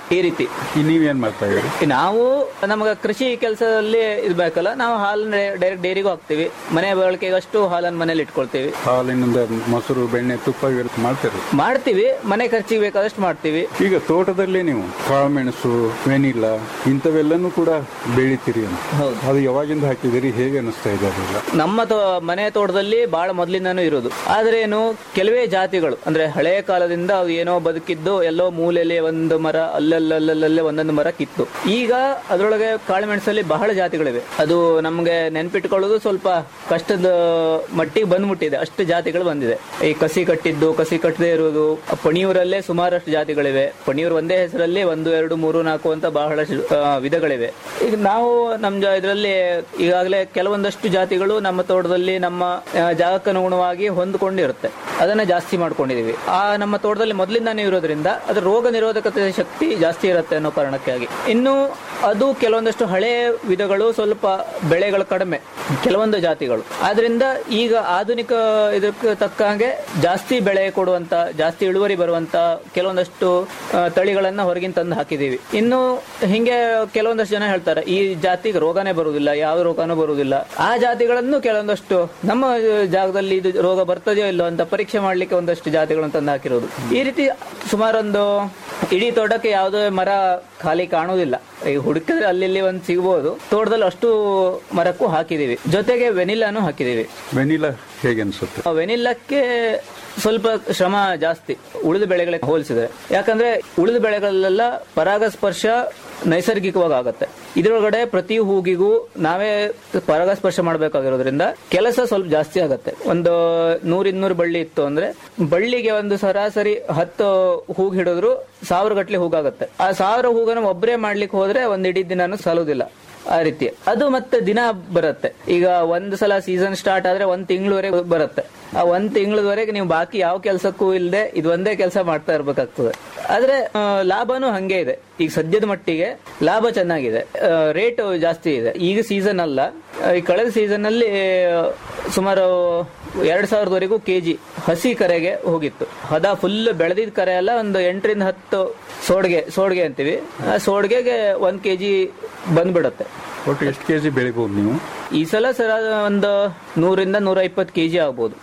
ಈ ರೀತಿ ಈ ನೀವೇನ್ ಮಾಡ್ತಾ ಇದ್ದೀರಿ ನಾವು ನಮಗೆ ಕೃಷಿ ಕೆಲಸದಲ್ಲಿ ಇದು ಬೇಕಲ್ಲ ನಾವು ಹಾಲನ್ನ ಡೈರೆಕ್ಟ್ ಡೈರಿಗೂ ಹಾಕ್ತಿವಿ ಮನೆ ಬಳಕೆಗಷ್ಟು ಹಾಲನ್ನು ಮನೇಲಿ ಇಟ್ಕೊಳ್ತೀವಿ ಹಾಲಿನಿಂದ ಮೊಸರು ಬೆಣ್ಣೆ ತುಪ್ಪ ಇವೆಲ್ಲ ಮಾಡ್ತೀರಿ ಮಾಡ್ತೀವಿ ಮನೆ ಖರ್ಚಿಗೆ ಬೇಕಾದಷ್ಟು ಮಾಡ್ತೀವಿ ಈಗ ತೋಟದಲ್ಲಿ ನೀವು ಕಾಳುಮೆಣಸು ವೆನಿಲ್ಲ ಇಂಥವೆಲ್ಲನೂ ಕೂಡ ಬೆಳಿತೀರಿ ಅಂತ ಹೌದು. ಅದು ಯಾವಾಗಿಂದ ಹಾಕಿದಿರಿ ಹೇಗೆ ಅನಿಸ್ತಾ ಇದೆ ಅದೆಲ್ಲ ನಮ್ಮ ತೋ- ಮನೆ ತೋಟದಲ್ಲಿ ಬಹಳ ಮೊದಲಿಂದಾನು ಇರೋದು ಆದ್ರೆ ಏನು ಕೆಲವೇ ಜಾತಿಗಳು ಅಂದ್ರೆ ಹಳೆಯ ಕಾಲದಿಂದ ಅವು ಏನೋ ಬದುಕಿದ್ದು ಎಲ್ಲೋ ಮೂಲೆಯಲ್ಲಿ ಒಂದು ಮರ ಅಲ್ಲಲ್ಲಲ್ಲಲ್ಲೇ ಒಂದೊಂದು ಮರ ಕಿತ್ತು ಈಗ ಅದರೊಳಗೆ ಕಾಳುಮೆಣಸಲ್ಲಿ ಬಹಳ ಜಾತಿಗಳಿವೆ ಅದು ನಮ್ಗೆ ನೆನ್ಪಿಟ್ಕೊಳ್ಳೋದು ಸ್ವಲ್ಪ ಕಷ್ಟದ ಮಟ್ಟಿಗೆ ಬಂದ್ಬಿಟ್ಟಿದೆ ಅಷ್ಟು ಜಾತಿಗಳು ಬಂದಿದೆ ಈ ಕಸಿ ಕಟ್ಟಿದ್ದು ಕಸಿ ಕಟ್ಟದೇ ಇರುವುದು ಪಣಿಯೂರಲ್ಲೇ ಸುಮಾರಷ್ಟು ಜಾತಿಗಳಿವೆ ಪಣಿಯೂರು ಒಂದೇ ಹೆಸರಲ್ಲಿ ಒಂದು ಎರಡು ಮೂರು ನಾಲ್ಕು ಅಂತ ಬಹಳಷ್ಟು ಆ, ವಿಧಗಳಿವೆ ಈಗ ನಾವು ನಮ್ಮ ಜ- ಇದರಲ್ಲಿ ಈಗಾಗಲೇ ಕೆಲವೊಂದಷ್ಟು ಜಾತಿಗಳು ನಮ್ಮ ತೋಟದಲ್ಲಿ ನಮ್ಮ ಆ, ಜಾಗಕ್ಕನುಗುಣವಾಗಿ ಹೊಂದ್ಕೊಂಡಿರುತ್ತೆ ಅದನ್ನ ಜಾಸ್ತಿ ಮಾಡ್ಕೊಂಡಿದೀವಿ ಆ ನಮ್ಮ ತೋಟದಲ್ಲಿ ಮೊದಲಿಂದಾನೇ ಇರೋದ್ರಿಂದ ಅದ್ರ ರೋಗ ನಿರೋಧಕತೆ ಶಕ್ತಿ ಜಾಸ್ತಿ ಇರುತ್ತೆ ಅನ್ನೋ ಕಾರಣಕ್ಕಾಗಿ ಇನ್ನು ಅದು ಕೆಲವೊಂದಷ್ಟು ಹಳೆ ವಿಧಗಳು ಸ್ವಲ್ಪ ಬೆಳೆಗಳು ಕಡಿಮೆ ಕೆಲವೊಂದು ಜಾತಿಗಳು ಆದ್ರಿಂದ ಈಗ ಆಧುನಿಕ ಇದಕ್ಕೆ ತಕ್ಕ ಹಾಗೆ ಜಾಸ್ತಿ ಬೆಳೆ ಕೊಡುವಂತ ಜಾಸ್ತಿ ಇಳುವರಿ ಬರುವಂತ ಕೆಲವೊಂದಷ್ಟು ಆ, ತಳಿಗಳನ್ನ ಹೊರಗಿನ ತಂದು ಹಾಕಿದೀವಿ ಇನ್ನು ಹಿಂಗೆ ಕೆಲವೊಂದಷ್ಟು ಜನ ಹೇಳ್ತಾರೆ ಈ ಜಾತಿಗೆ ರೋಗನೇ ಬರುವುದಿಲ್ಲ ಯಾವ ರೋಗನೂ ಬರುವುದಿಲ್ಲ ಆ ಜಾತಿಗಳನ್ನು ಕೆಲವೊಂದಷ್ಟು ನಮ್ಮ ಜಾಗದಲ್ಲಿ ಇದು ರೋಗ ಬರ್ತದೆಯೋ ಇಲ್ಲೋ ಅಂತ ಪರೀಕ್ಷೆ ಮಾಡ್ಲಿಕ್ಕೆ ಒಂದಷ್ಟು ಜಾತಿಗಳನ್ನು ತಂದು ಹಾಕಿರೋದು ಈ ರೀತಿ ಸುಮಾರೊಂದು ಇಡೀ ತೋಟಕ್ಕೆ ಯಾವುದೇ ಮರ ಖಾಲಿ ಕಾಣುವುದಿಲ್ಲ ಈಗ ಹುಡುಕಿದ್ರೆ ಅಲ್ಲಿ ಇಲ್ಲಿ ಒಂದು ಸಿಗ್ಬೋದು ತೋಟದಲ್ಲಿ ಅಷ್ಟು ಮರಕ್ಕೂ ಹಾಕಿದೀವಿ ಜೊತೆಗೆ ವೆನಿಲಾನು ಹಾಕಿದೀವಿ ವೆನಿಲಾ ಹೇಗೆ ಅನ್ಸುತ್ತೆ ಆ ವೆನಿಲ್ಲಕ್ಕೆ ಸ್ವಲ್ಪ ಶ್ರಮ ಜಾಸ್ತಿ ಉಳಿದ ಬೆಳೆಗಳಿಗೆ ಹೋಲಿಸಿದ್ರೆ ಯಾಕಂದ್ರೆ ಉಳಿದ ಬೆಳೆಗಳಲ್ಲೆಲ್ಲ ಪರಾಗಸ್ಪರ್ಶ ನೈಸರ್ಗಿಕವಾಗಿ ಆಗತ್ತೆ ಇದರೊಳಗಡೆ ಪ್ರತಿ ಹೂಗಿಗೂ ನಾವೇ ಪರಾಗಸ್ಪರ್ಶ ಮಾಡಬೇಕಾಗಿರೋದ್ರಿಂದ ಕೆಲಸ ಸ್ವಲ್ಪ ಜಾಸ್ತಿ ಆಗತ್ತೆ ಒಂದು ನೂರ ಇನ್ನೂರು ಬಳ್ಳಿ ಇತ್ತು ಅಂದ್ರೆ ಬಳ್ಳಿಗೆ ಒಂದು ಸರಾಸರಿ ಹತ್ತು ಹೂಗ್ ಹಿಡಿದ್ರು ಸಾವಿರ ಗಟ್ಲೆ ಹೂಗಾಗತ್ತೆ ಆ ಸಾವಿರ ಹೂಗನ್ನು ಒಬ್ಬರೇ ಮಾಡ್ಲಿಕ್ಕೆ ಹೋದ್ರೆ ಒಂದ್ ಇಡೀ ದಿನಾನು ಸಾಲುದಿಲ್ಲ ಆ ರೀತಿ ಅದು ಮತ್ತೆ ದಿನ ಬರುತ್ತೆ ಈಗ ಒಂದ್ ಸಲ ಸೀಸನ್ ಸ್ಟಾರ್ಟ್ ಆದ್ರೆ ಒಂದ್ ತಿಂಗಳವರೆಗೆ ಬರುತ್ತೆ ಆ ಒಂದ್ ತಿಂಗಳವರೆಗೆ ನೀವು ಬಾಕಿ ಯಾವ ಕೆಲಸಕ್ಕೂ ಇಲ್ಲದೆ ಇದು ಒಂದೇ ಕೆಲಸ ಮಾಡ್ತಾ ಇರ್ಬೇಕಾಗ್ತದೆ ಆದ್ರೆ ಆ, ಲಾಭನೂ ಹಂಗೆ ಇದೆ ಈಗ ಸದ್ಯದ ಮಟ್ಟಿಗೆ ಲಾಭ ಚೆನ್ನಾಗಿದೆ ರೇಟ್ ಜಾಸ್ತಿ ಇದೆ ಈಗ ಸೀಸನ್ ಅಲ್ಲ ಆ, ಈ ಕಳೆದ ಸೀಸನ್ ಅಲ್ಲಿ ಆ, ಸುಮಾರು ಎರಡ್ ಸಾವಿರದವರೆಗೂ ಕೆಜಿ ಹಸಿ ಕರೆಗೆ ಹೋಗಿತ್ತು ಹದ ಫುಲ್ ಬೆಳೆದಿದ್ದ ಕರೆ ಎಲ್ಲ ಒಂದು ಎಂಟರಿಂದ ಹತ್ತು ಸೋಡ್ಗೆ ಸೋಡ್ಗೆ ಅಂತೀವಿ ಆ ಸೋಡ್ಗೆಗೆ ಒಂದ್ ಕೆಜಿ ಬಂದ್ಬಿಡತ್ತೆ ಒಟ್ಟು ಎಷ್ಟು ಕೆಜಿ ಬೆಳಿಬಹುದು ನೀವು ಈ ಸಲ ಸರ ಒಂದು ನೂರಿಂದ ನೂರ ಇಪ್ಪತ್ತು ಕೆಜಿ ಆಗ್ಬೋದು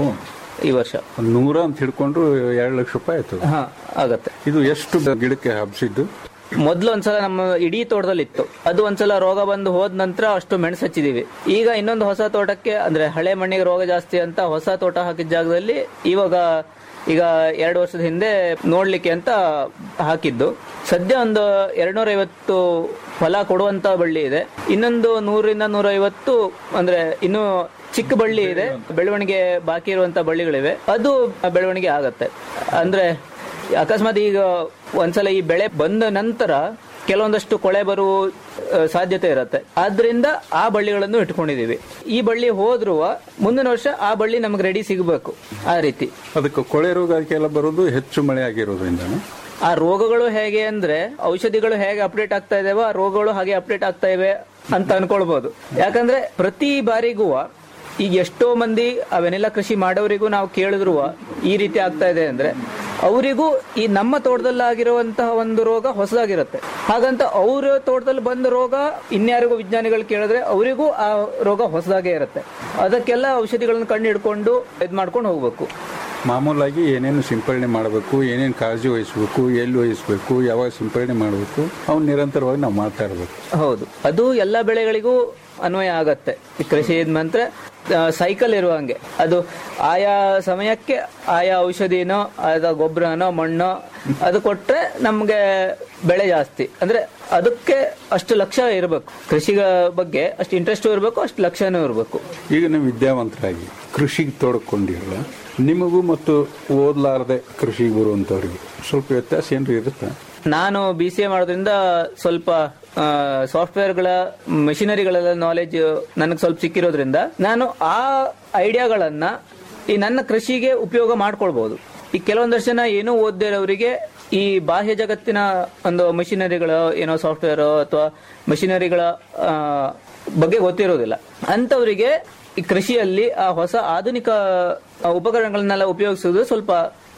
ಈ ವರ್ಷ ಒಂದ್ ನೂರ ಅಂತ ಹಿಡ್ಕೊಂಡ್ರು ಎರಡು ಲಕ್ಷ ರೂಪಾಯಿ ಆಯ್ತು ಹಾ ಆಗತ್ತೆ ಇದು ಎಷ್ಟು ಗಿಡಕ್ಕೆ ಹಬ್ಸಿದ್ದು ಮೊದ್ಲು ಒಂದ್ಸಲ ನಮ್ಮ ಇಡೀ ತೋಟದಲ್ಲಿ ಇತ್ತು ಅದು ಒಂದ್ಸಲ ರೋಗ ಬಂದು ಹೋದ ನಂತರ ಅಷ್ಟು ಮೆಣಸು ಹಚ್ಚಿದೀವಿ ಈಗ ಇನ್ನೊಂದು ಹೊಸ ತೋಟಕ್ಕೆ ಅಂದ್ರೆ ಹಳೆ ಮಣ್ಣಿಗೆ ರೋಗ ಜಾಸ್ತಿ ಅಂತ ಹೊಸ ತೋಟ ಹಾಕಿದ ಜಾಗದಲ್ಲಿ ಇವಾಗ ಈಗ ಎರಡು ವರ್ಷದ ಹಿಂದೆ ನೋಡ್ಲಿಕ್ಕೆ ಅಂತ ಹಾಕಿದ್ದು ಸದ್ಯ ಒಂದು ಎರಡ್ನೂರ ಐವತ್ತು ಫಲ ಕೊಡುವಂತ ಬಳ್ಳಿ ಇದೆ ಇನ್ನೊಂದು ನೂರಿಂದ ನೂರ ಐವತ್ತು ಅಂದ್ರೆ ಇನ್ನು ಚಿಕ್ಕ ಬಳ್ಳಿ ಇದೆ ಬೆಳವಣಿಗೆ ಬಾಕಿ ಇರುವಂತ ಬಳ್ಳಿಗಳಿವೆ ಅದು ಬೆಳವಣಿಗೆ ಆಗತ್ತೆ ಅಂದ್ರೆ ಅಕಸ್ಮಾತ್ ಈಗ ಒಂದ್ಸಲ ಈ ಬೆಳೆ ಬಂದ ನಂತರ ಕೆಲವೊಂದಷ್ಟು ಕೊಳೆ ಬರುವ ಆ, ಸಾಧ್ಯತೆ ಇರುತ್ತೆ ಆದ್ರಿಂದ ಆ ಬಳ್ಳಿಗಳನ್ನು ಇಟ್ಕೊಂಡಿದೀವಿ ಈ ಬಳ್ಳಿ ಹೋದ್ರೂ ಮುಂದಿನ ವರ್ಷ ಆ ಬಳ್ಳಿ ನಮ್ಗೆ ರೆಡಿ ಸಿಗಬೇಕು ಆ ರೀತಿ ಅದಕ್ಕೆ ಕೊಳೆ ರೋಗ ಅದಕ್ಕೆಲ್ಲ ಬರೋದು ಹೆಚ್ಚು ಮಳೆ ಆಗಿರೋದ್ರಿಂದ ಆ ರೋಗಗಳು ಹೇಗೆ ಅಂದ್ರೆ ಔಷಧಿಗಳು ಹೇಗೆ ಅಪ್ಡೇಟ್ ಆಗ್ತಾ ಇದಾವೋ ಆ ರೋಗಗಳು ಹಾಗೆ ಅಪ್ಡೇಟ್ ಆಗ್ತಾ ಇವೆ ಅಂತ ಅನ್ಕೊಳ್ಬಹುದು ಯಾಕಂದ್ರೆ ಪ್ರತಿ ಬಾರಿಗೂ ಈಗ ಎಷ್ಟೋ ಮಂದಿ ಅವೆನೆಲ್ಲ ಕೃಷಿ ಮಾಡೋರಿಗೂ ನಾವು ಕೇಳಿದ್ರು ಈ ರೀತಿ ಆಗ್ತಾ ಇದೆ ಅಂದ್ರೆ ಅವರಿಗೂ ಈ ನಮ್ಮ ತೋಟದಲ್ಲಿ ಆಗಿರುವಂತಹ ಒಂದು ರೋಗ ಹೊಸದಾಗಿರುತ್ತೆ ಹಾಗಂತ ಅವ್ರ ತೋಟದಲ್ಲಿ ಬಂದ ರೋಗ ಇನ್ಯಾರಿಗೂ ವಿಜ್ಞಾನಿಗಳು ಕೇಳಿದ್ರೆ ಅವರಿಗೂ ಆ ರೋಗ ಹೊಸದಾಗೇ ಇರುತ್ತೆ ಅದಕ್ಕೆಲ್ಲ ಔಷಧಿಗಳನ್ನ ಕಂಡು ಹಿಡ್ಕೊಂಡು ಇದ್ ಮಾಡ್ಕೊಂಡು ಹೋಗ್ಬೇಕು ಮಾಮೂಲಾಗಿ ಏನೇನು ಸಿಂಪರಣೆ ಮಾಡಬೇಕು ಏನೇನು ಕಾಳಜಿ ವಹಿಸಬೇಕು ಎಲ್ಲಿ ವಹಿಸಬೇಕು ಯಾವಾಗ ಸಿಂಪರಣೆ ಮಾಡಬೇಕು ಅವ್ನು ನಿರಂತರವಾಗಿ ನಾವು ಮಾಡ್ತಾ ಇರಬೇಕು ಹೌದು ಅದು ಎಲ್ಲ ಬೆಳೆಗಳಿಗೂ ಅನ್ವಯ ಆಗತ್ತೆ ಈ ಕೃಷಿ ನಂತರ ಸೈಕಲ್ ಇರುವಂಗೆ ಅದು ಆಯಾ ಸಮಯಕ್ಕೆ ಆಯಾ ಔಷಧಿನೋ ಆಯಾ ಗೊಬ್ಬರನೋ ಮಣ್ಣೋ ಅದು ಕೊಟ್ರೆ ನಮ್ಗೆ ಬೆಳೆ ಜಾಸ್ತಿ ಅಂದ್ರೆ ಅದಕ್ಕೆ ಅಷ್ಟು ಲಕ್ಷ್ಯ ಇರಬೇಕು ಕೃಷಿಗ ಬಗ್ಗೆ ಅಷ್ಟು ಇಂಟ್ರೆಸ್ಟ್ ಇರಬೇಕು ಅಷ್ಟು ಲಕ್ಷ್ಯನೂ ಇರಬೇಕು ಈಗ ನೀವು ವಿದ್ಯಾವಂತರಾಗಿ ಕೃಷಿಗೆ ತೊಡಕೊಂಡಿರಲ್ಲ ನಿಮಗೂ ಮತ್ತು ಓದ್ಲಾರದೆ ಕೃಷಿಗೆ ಬರುವಂತವ್ರಿಗೆ ಸ್ವಲ್ಪ ವ್ಯತ್ಯಾಸ ಏನ್ರಿ ಇರುತ್ತೆ ನಾನು ಬಿ ಸಿ ಎ ಮಾಡೋದ್ರಿಂದ ಸ್ವಲ್ಪ ಸಾಫ್ಟ್ವೇರ್ಗಳ ಮೆಷಿನರಿಗಳೆಲ್ಲ ನಾಲೆಜ್ ನನಗೆ ಸ್ವಲ್ಪ ಸಿಕ್ಕಿರೋದ್ರಿಂದ ನಾನು ಆ ಐಡಿಯಾಗಳನ್ನ ಈ ನನ್ನ ಕೃಷಿಗೆ ಉಪಯೋಗ ಮಾಡ್ಕೊಳ್ಬಹುದು ಈ ಕೆಲವೊಂದಷ್ಟು ಜನ ಏನೂ ಓದ್ದೇ ಇರೋರಿಗೆ ಈ ಬಾಹ್ಯ ಜಗತ್ತಿನ ಒಂದು ಮೆಷಿನರಿಗಳು ಏನೋ ಸಾಫ್ಟ್ವೇರ್ ಅಥವಾ ಮೆಷಿನರಿಗಳ ಆ, ಬಗ್ಗೆ ಗೊತ್ತಿರೋದಿಲ್ಲ ಅಂತವರಿಗೆ ಈ ಕೃಷಿಯಲ್ಲಿ ಆ ಹೊಸ ಆಧುನಿಕ ಆ, ಉಪಕರಣಗಳನ್ನೆಲ್ಲ ಉಪಯೋಗಿಸುವುದು ಸ್ವಲ್ಪ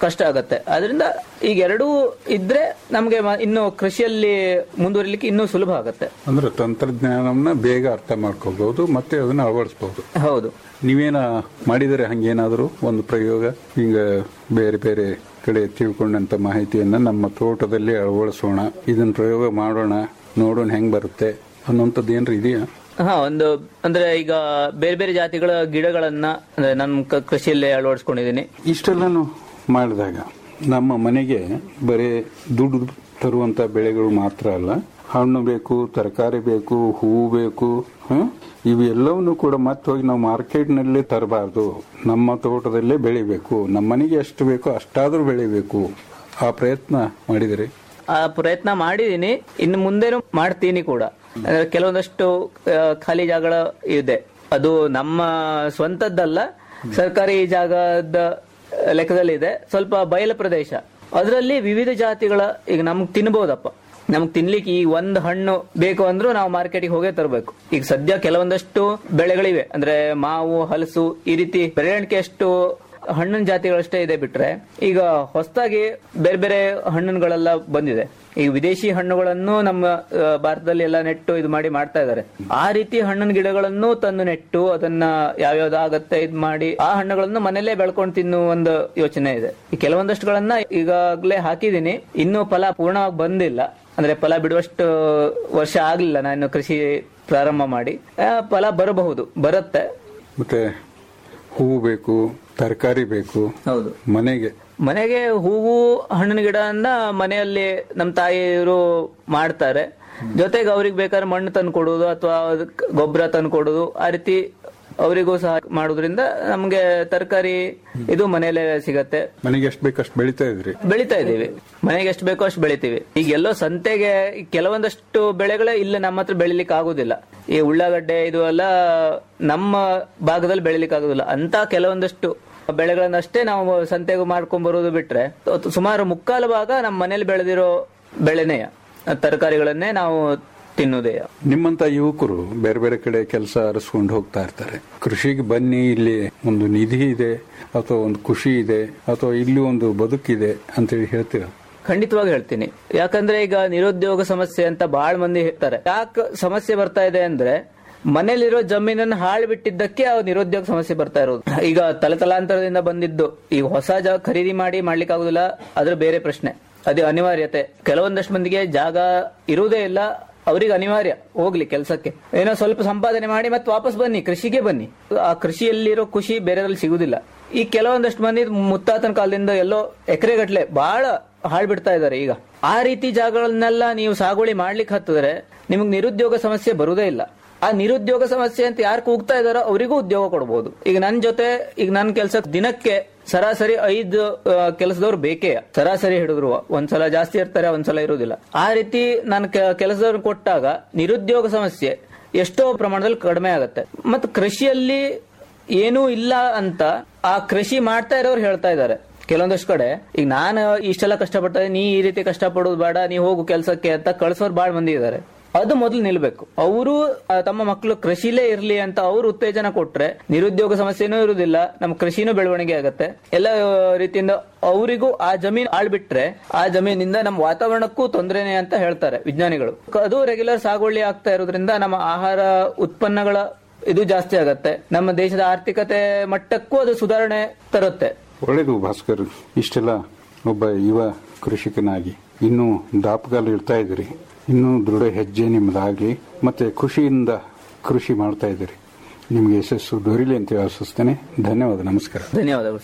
ಕಷ್ಟ ಆಗತ್ತೆ ಅದರಿಂದ ಈಗ ಎರಡೂ ಇದ್ರೆ ನಮ್ಗೆ ಮ- ಇನ್ನು ಕೃಷಿಯಲ್ಲಿ ಮುಂದುವರಿಲಿಕ್ಕೆ ಇನ್ನೂ ಸುಲಭ ಆಗತ್ತೆ ಅಂದ್ರೆ ತಂತ್ರಜ್ಞಾನವನ್ನ ಬೇಗ ಅರ್ಥ ಮಾಡ್ಕೋಬಹುದು ಮತ್ತೆ ಅದನ್ನ ಅಳವಡಿಸಬಹುದು ಹೌದು ನೀವೇನ ಮಾಡಿದರೆ ಹಂಗೇನಾದರೂ ಒಂದು ಪ್ರಯೋಗ ಹಿಂಗ ಬೇರೆ ಬೇರೆ ಕಡೆ ತಿಳ್ಕೊಂಡಂತ ಮಾಹಿತಿಯನ್ನ ನಮ್ಮ ತೋಟದಲ್ಲಿ ಅಳವಡಿಸೋಣ ಇದನ್ನ ಪ್ರಯೋಗ ಮಾಡೋಣ ನೋಡೋಣ ಹೆಂಗ್ ಬರುತ್ತೆ ಅನ್ನೋಂಥದ್ದು ಏನ್ರ ಇದೆಯಾ ಹಾ ಒಂದು ಅಂದ್ರೆ ಈಗ ಬೇರೆ ಬೇರೆ ಜಾತಿಗಳ ಗಿಡಗಳನ್ನ ಅಂದ್ರೆ ನನ್ನ ಕ- ಕೃಷಿಯಲ್ಲಿ ಅಳವಡಿಸ್ಕೊಂಡಿದ್ದೀನಿ ಇಷ್ಟೆಲ್ಲಾನು ಮಾಡಿದಾಗ ನಮ್ಮ ಮನೆಗೆ ಬರೀ ದುಡ್ಡು ತರುವಂತ ಬೆಳೆಗಳು ಮಾತ್ರ ಅಲ್ಲ ಹಣ್ಣು ಬೇಕು ತರಕಾರಿ ಬೇಕು ಹೂವು ಬೇಕು ಹ? ಇವೆಲ್ಲವನ್ನು ಕೂಡ ಮತ್ತೆ ಹೋಗಿ ನಾವು ಮಾರ್ಕೆಟ್ನಲ್ಲೇ ತರಬಾರ್ದು ನಮ್ಮ ತೋಟದಲ್ಲೇ ಬೆಳಿಬೇಕು ನಮ್ಮ ಮನೆಗೆ ಎಷ್ಟು ಬೇಕೋ ಅಷ್ಟಾದ್ರೂ ಬೆಳಿಬೇಕು ಆ ಪ್ರಯತ್ನ ಮಾಡಿದರೆ ಆ ಪ್ರಯತ್ನ ಮಾಡಿದೀನಿ ಇನ್ನು ಮುಂದೆನೂ ಮಾಡ್ತೀನಿ ಕೂಡ ಅಂದ್ರೆ ಕೆಲವೊಂದಷ್ಟು ಆ, ಖಾಲಿ ಜಾಗಗಳ ಇದೆ ಅದು ನಮ್ಮ ಸ್ವಂತದ್ದಲ್ಲ ಸರ್ಕಾರಿ ಜಾಗದ ಲೆಕ್ಕದಲ್ಲಿ ಇದೆ ಸ್ವಲ್ಪ ಬಯಲು ಪ್ರದೇಶ ಅದರಲ್ಲಿ ವಿವಿಧ ಜಾತಿಗಳ ಈಗ ನಮ್ಗೆ ತಿನ್ಬೋದಪ್ಪ ನಮ್ಗೆ ತಿನ್ಲಿಕ್ಕೆ ಈ ಒಂದ್ ಹಣ್ಣು ಬೇಕು ಅಂದ್ರೂ ನಾವು ಮಾರ್ಕೆಟಿಗೆ ಹೋಗೇ ತರಬೇಕು ಈಗ ಸದ್ಯ ಕೆಲವೊಂದಷ್ಟು ಬೆಳೆಗಳಿವೆ ಅಂದ್ರೆ ಮಾವು ಹಲಸು ಈ ರೀತಿ ಬೆರಳಿಕೆ ಅಷ್ಟು ಹಣ್ಣಿನ ಜಾತಿಗಳಷ್ಟೇ ಇದೆ ಬಿಟ್ರೆ ಈಗ ಹೊಸದಾಗಿ ಬೇರೆ ಬೇರೆ ಹಣ್ಣುಗಳೆಲ್ಲ ಬಂದಿದೆ ಈ ವಿದೇಶಿ ಹಣ್ಣುಗಳನ್ನು ನಮ್ಮ ಆ, ಭಾರತದಲ್ಲಿ ಎಲ್ಲ ನೆಟ್ಟು ಇದು ಮಾಡಿ ಮಾಡ್ತಾ ಇದ್ದಾರೆ ಆ ರೀತಿ ಹಣ್ಣಿನ ಗಿಡಗಳನ್ನು ತಂದು ನೆಟ್ಟು ಅದನ್ನ ಯಾವ್ಯಾವ್ದು ಆಗತ್ತೆ ಇದ್ ಮಾಡಿ ಆ ಹಣ್ಣುಗಳನ್ನು ಮನೆಯಲ್ಲೇ ಬೆಳ್ಕೊಂಡು ತಿನ್ನುವ ಒಂದು ಯೋಚನೆ ಇದೆ ಈ ಕೆಲವೊಂದಷ್ಟುಗಳನ್ನ ಈಗಾಗಲೇ ಹಾಕಿದೀನಿ ಇನ್ನೂ ಫಲ ಪೂರ್ಣವಾಗಿ ಬಂದಿಲ್ಲ ಅಂದ್ರೆ ಫಲ ಬಿಡುವಷ್ಟು ವರ್ಷ ಆಗ್ಲಿಲ್ಲ ನಾನು ಕೃಷಿ ಪ್ರಾರಂಭ ಮಾಡಿ ಆ, ಫಲ ಬರಬಹುದು ಬರುತ್ತೆ ಮತ್ತೆ ಹೂವು ಬೇಕು ತರಕಾರಿ ಬೇಕು ಹೌದು ಮನೆಗೆ ಮನೆಗೆ ಹೂವು ಹಣ್ಣಿನ ಗಿಡವನ್ನ ಮನೆಯಲ್ಲಿ ನಮ್ಮ ತಾಯಿಯರು ಮಾಡ್ತಾರೆ ಜೊತೆಗೆ ಅವ್ರಿಗೆ ಬೇಕಾದ್ರೆ ಮಣ್ಣು ತಂದು ಕೊಡುವುದು ಅಥವಾ ಅದಕ್ಕೆ ಗೊಬ್ಬರ ತಂದು ಕೊಡುವುದು ಆ ರೀತಿ ಅವರಿಗೂ ಸಹ ಮಾಡೋದ್ರಿಂದ ನಮ್ಗೆ ತರಕಾರಿ ಇದು ಮನೆಯಲ್ಲೇ ಸಿಗತ್ತೆ ಮನೆಗೆ ಎಷ್ಟು ಬೇಕಷ್ಟು ಬೆಳಿತಾ ಇದ್ರಿ ಬೆಳಿತಾ ಇದೀವಿ ಮನೆಗೆ ಎಷ್ಟು ಬೇಕೋ ಅಷ್ಟು ಬೆಳಿತೀವಿ ಈಗ ಎಲ್ಲೋ ಸಂತೆಗೆ ಈ ಕೆಲವೊಂದಷ್ಟು ಬೆಳೆಗಳೇ ಇಲ್ಲ ನಮ್ಮ ಹತ್ರ ಬೆಳಿಲಿಕ್ಕೆ ಆಗುದಿಲ್ಲ ಈ ಉಳ್ಳಾಗಡ್ಡೆ ಇದು ಎಲ್ಲ ನಮ್ಮ ಭಾಗದಲ್ಲಿ ಬೆಳಿಲಿಕ್ಕೆ ಆಗುದಿಲ್ಲ ಅಂತ ಕೆಲವೊಂದಷ್ಟು ಬೆಳೆಗಳನ್ನಷ್ಟೇ ನಾವು ಸಂತೆಗೆ ಮಾಡ್ಕೊಂಡ್ ಬರೋದು ಬಿಟ್ರೆ ಅದು ಸುಮಾರು ಮುಕ್ಕಾಲು ಭಾಗ ನಮ್ಮ ಮನೇಲಿ ಬೆಳೆದಿರೋ ಬೆಳೆನೆಯ ತರಕಾರಿಗಳನ್ನೇ ನಾವು ತಿನ್ನುವುದೇಯ ನಿಮ್ಮಂತ ಯುವಕರು ಬೇರೆ ಬೇರೆ ಕಡೆ ಕೆಲಸ ಅರಸ್ಕೊಂಡು ಹೋಗ್ತಾ ಇರ್ತಾರೆ ಕೃಷಿಗೆ ಬನ್ನಿ ಇಲ್ಲಿ ಒಂದು ನಿಧಿ ಇದೆ ಅಥವಾ ಒಂದು ಖುಷಿ ಇದೆ ಅಥವಾ ಇಲ್ಲಿ ಒಂದು ಬದುಕಿದೆ ಅಂತೇಳಿ ಹೇಳ್ತೀರಾ ಖಂಡಿತವಾಗಿ ಹೇಳ್ತೀನಿ ಯಾಕಂದ್ರೆ ಈಗ ನಿರುದ್ಯೋಗ ಸಮಸ್ಯೆ ಅಂತ ಬಹಳ ಮಂದಿ ಹೇಳ್ತಾರೆ ಯಾಕೆ ಸಮಸ್ಯೆ ಬರ್ತಾ ಇದೆ ಅಂದ್ರೆ ಮನೇಲಿರೋ ಜಮೀನನ್ನು ಹಾಳು ಬಿಟ್ಟಿದ್ದಕ್ಕೆ ಆ ನಿರುದ್ಯೋಗ ಸಮಸ್ಯೆ ಬರ್ತಾ ಇರೋದು ಈಗ ತಲತಲಾಂತರದಿಂದ ಬಂದಿದ್ದು ಈಗ ಹೊಸ ಜಾಗ ಖರೀದಿ ಮಾಡಿ ಮಾಡ್ಲಿಕ್ಕೆ ಆಗುದಿಲ್ಲ ಅದ್ರ ಬೇರೆ ಪ್ರಶ್ನೆ ಅದು ಅನಿವಾರ್ಯತೆ ಕೆಲವೊಂದಷ್ಟು ಮಂದಿಗೆ ಜಾಗ ಇರುವುದೇ ಇಲ್ಲ ಅವ್ರಿಗೆ ಅನಿವಾರ್ಯ ಹೋಗ್ಲಿ ಕೆಲಸಕ್ಕೆ ಏನೋ ಸ್ವಲ್ಪ ಸಂಪಾದನೆ ಮಾಡಿ ಮತ್ತೆ ವಾಪಸ್ ಬನ್ನಿ ಕೃಷಿಗೆ ಬನ್ನಿ ಆ ಕೃಷಿಯಲ್ಲಿರೋ ಖುಷಿ ಬೇರೆದ್ರಲ್ಲಿ ಸಿಗುದಿಲ್ಲ ಈ ಕೆಲವೊಂದಷ್ಟು ಮಂದಿ ಮುತ್ತಾತನ ಕಾಲದಿಂದ ಎಲ್ಲೋ ಎಕರೆಗಟ್ಲೆ ಬಹಳ ಹಾಳು ಬಿಡ್ತಾ ಇದ್ದಾರೆ ಈಗ ಆ ರೀತಿ ಜಾಗಗಳನ್ನೆಲ್ಲ ನೀವು ಸಾಗುವಳಿ ಮಾಡ್ಲಿಕ್ಕೆ ಹತ್ತಿದ್ರೆ ನಿಮಗೆ ನಿರುದ್ಯೋಗ ಸಮಸ್ಯೆ ಬರುವುದೇ ಇಲ್ಲ ಆ ನಿರುದ್ಯೋಗ ಸಮಸ್ಯೆ ಅಂತ ಯಾರು ಕೂಗ್ತಾ ಇದಾರೋ ಅವರಿಗೂ ಉದ್ಯೋಗ ಕೊಡಬಹುದು ಈಗ ನನ್ನ ಜೊತೆ ಈಗ ನನ್ನ ಕೆಲಸ ದಿನಕ್ಕೆ ಸರಾಸರಿ ಐದು ಆ, ಕೆಲಸದವ್ರು ಬೇಕೇ ಸರಾಸರಿ ಹಿಡಿದ್ರು ಒಂದ್ಸಲ ಜಾಸ್ತಿ ಇರ್ತಾರೆ ಒಂದ್ಸಲ ಇರುವುದಿಲ್ಲ ಆ ರೀತಿ ನಾನು ಕೆಲಸದವ್ರು ಕೊಟ್ಟಾಗ ನಿರುದ್ಯೋಗ ಸಮಸ್ಯೆ ಎಷ್ಟೋ ಪ್ರಮಾಣದಲ್ಲಿ ಕಡಿಮೆ ಆಗುತ್ತೆ ಮತ್ತು ಕೃಷಿಯಲ್ಲಿ ಏನೂ ಇಲ್ಲ ಅಂತ ಆ ಕೃಷಿ ಮಾಡ್ತಾ ಇರೋರು ಹೇಳ್ತಾ ಇದ್ದಾರೆ ಕೆಲವೊಂದಷ್ಟು ಕಡೆ ಈಗ ನಾನು ಇಷ್ಟೆಲ್ಲ ಕಷ್ಟಪಡ್ತಾ ಇದ್ದೀನಿ, ನೀ ಈ ರೀತಿ ಕಷ್ಟಪಡೋದು ಬೇಡ ನೀ ಹೋಗು ಕೆಲಸಕ್ಕೆ ಅಂತ ಕಳ್ಸೋರು ಬಾಳ್ ಮಂದಿ ಇದ್ದಾರೆ ಅದು ಮೊದಲು ನಿಲ್ಬೇಕು ಅವರು ತಮ್ಮ ಮಕ್ಕಳು ಕೃಷಿಲೇ ಇರ್ಲಿ ಅಂತ ಅವ್ರು ಉತ್ತೇಜನ ಕೊಟ್ರೆ ನಿರುದ್ಯೋಗ ಸಮಸ್ಯೆನೂ ಇರುವುದಿಲ್ಲ ನಮ್ಮ ಕೃಷಿನೂ ಬೆಳವಣಿಗೆ ಆಗತ್ತೆ ಎಲ್ಲ ಆ, ರೀತಿಯಿಂದ ಅವರಿಗೂ ಆ ಜಮೀನ್ ಆಳ್ಬಿಟ್ರೆ ಆ ಜಮೀನಿಂದ ನಮ್ಮ ವಾತಾವರಣಕ್ಕೂ ತೊಂದರೆನೆ ಅಂತ ಹೇಳ್ತಾರೆ ವಿಜ್ಞಾನಿಗಳು ಅದು ರೆಗ್ಯುಲರ್ ಸಾಗುವಳಿ ಆಗ್ತಾ ಇರೋದ್ರಿಂದ ನಮ್ಮ ಆಹಾರ ಉತ್ಪನ್ನಗಳ ಇದು ಜಾಸ್ತಿ ಆಗತ್ತೆ ನಮ್ಮ ದೇಶದ ಆರ್ಥಿಕತೆ ಮಟ್ಟಕ್ಕೂ ಅದು ಸುಧಾರಣೆ ತರುತ್ತೆ ಒಳ್ಳೇದು ಭಾಸ್ಕರ್ ಇಷ್ಟೆಲ್ಲ ಒಬ್ಬ ಯುವ ಕೃಷಿಕನಾಗಿ ಇನ್ನೂ ದಾಪಗಾಲು ಇಡ್ತಾ ಇದ್ದೀರಿ ಇನ್ನೂ ದೃಢ ಹೆಜ್ಜೆ ನಿಮ್ಮದಾಗಲಿ ಮತ್ತೆ ಖುಷಿಯಿಂದ ಕೃಷಿ ಮಾಡ್ತಾ ಇದ್ದೀರಿ ನಿಮಗೆ ಯಶಸ್ಸು ದೊರೀಲಿ ಅಂತ ಆಶಿಸ್ತೇನೆ ಧನ್ಯವಾದ ನಮಸ್ಕಾರ ಧನ್ಯವಾದಗಳು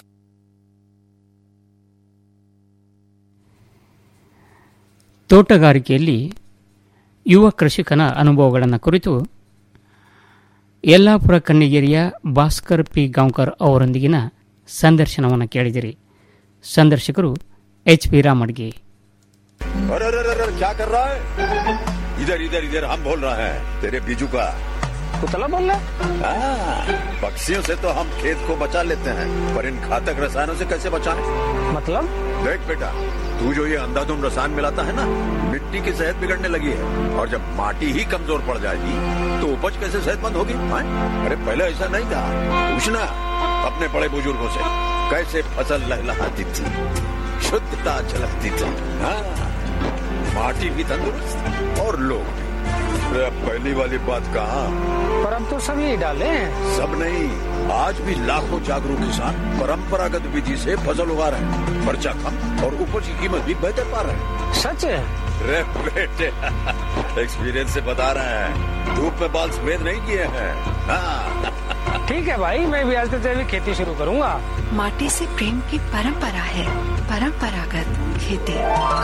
ತೋಟಗಾರಿಕೆಯಲ್ಲಿ ಯುವ ಕೃಷಿಕನ ಅನುಭವಗಳನ್ನು ಕುರಿತು ಯಲ್ಲಾಪುರ ಕಣ್ಣಿಗೇರಿಯ ಭಾಸ್ಕರ್ ಪಿ ಗಾಂವ್ಕರ್ ಅವರೊಂದಿಗಿನ ಸಂದರ್ಶನವನ್ನು ಕೇಳಿದಿರಿ ಸಂದರ್ಶಕರು ಎಚ್ ಪಿ ರಾಮಡ್ಗಿ अरे अरे अरे अरे, क्या कर रहा है इधर इधर इधर हम बोल रहे हैं तेरे बीजू का ಕುತಲ ಬಲ್ಲ हाँ, पक्षियों से तो हम खेत को बचा लेते हैं पर इन घातक रसायनों से कैसे बचाएं? मतलब देख बेटा तू जो ये अंधाधुंध रसायन मिलाता है ना मिट्टी की सेहत बिगड़ने लगी है और जब माटी ही कमजोर पड़ जाएगी तो उपज कैसे सेहतमंद होगी हाँ? अरे पहले ऐसा नहीं था पूछना अपने बड़े बुजुर्गों से कैसे फसल लहलहाती थी शुद्धता झलकती थी हाँ, माटी भी तंदुरुस्त और लोग भी। अरे, पहली वाली बात कहा पर अब तो सब यही डाले हैं सब नहीं आज भी लाखों जागरूक किसान परंपरागत विधि से फसल उगा रहे हैं खर्चा कम और उपज की कीमत भी बेहतर पा रहे हैं सच है रे बेटे एक्सपीरियंस से बता रहे हैं धूप में बाल सफेद नहीं किए हैं हाँ ठीक है भाई मैं भी आज से जैविक खेती शुरू करूंगा माटी से प्रेम की परंपरा है परंपरागत खेती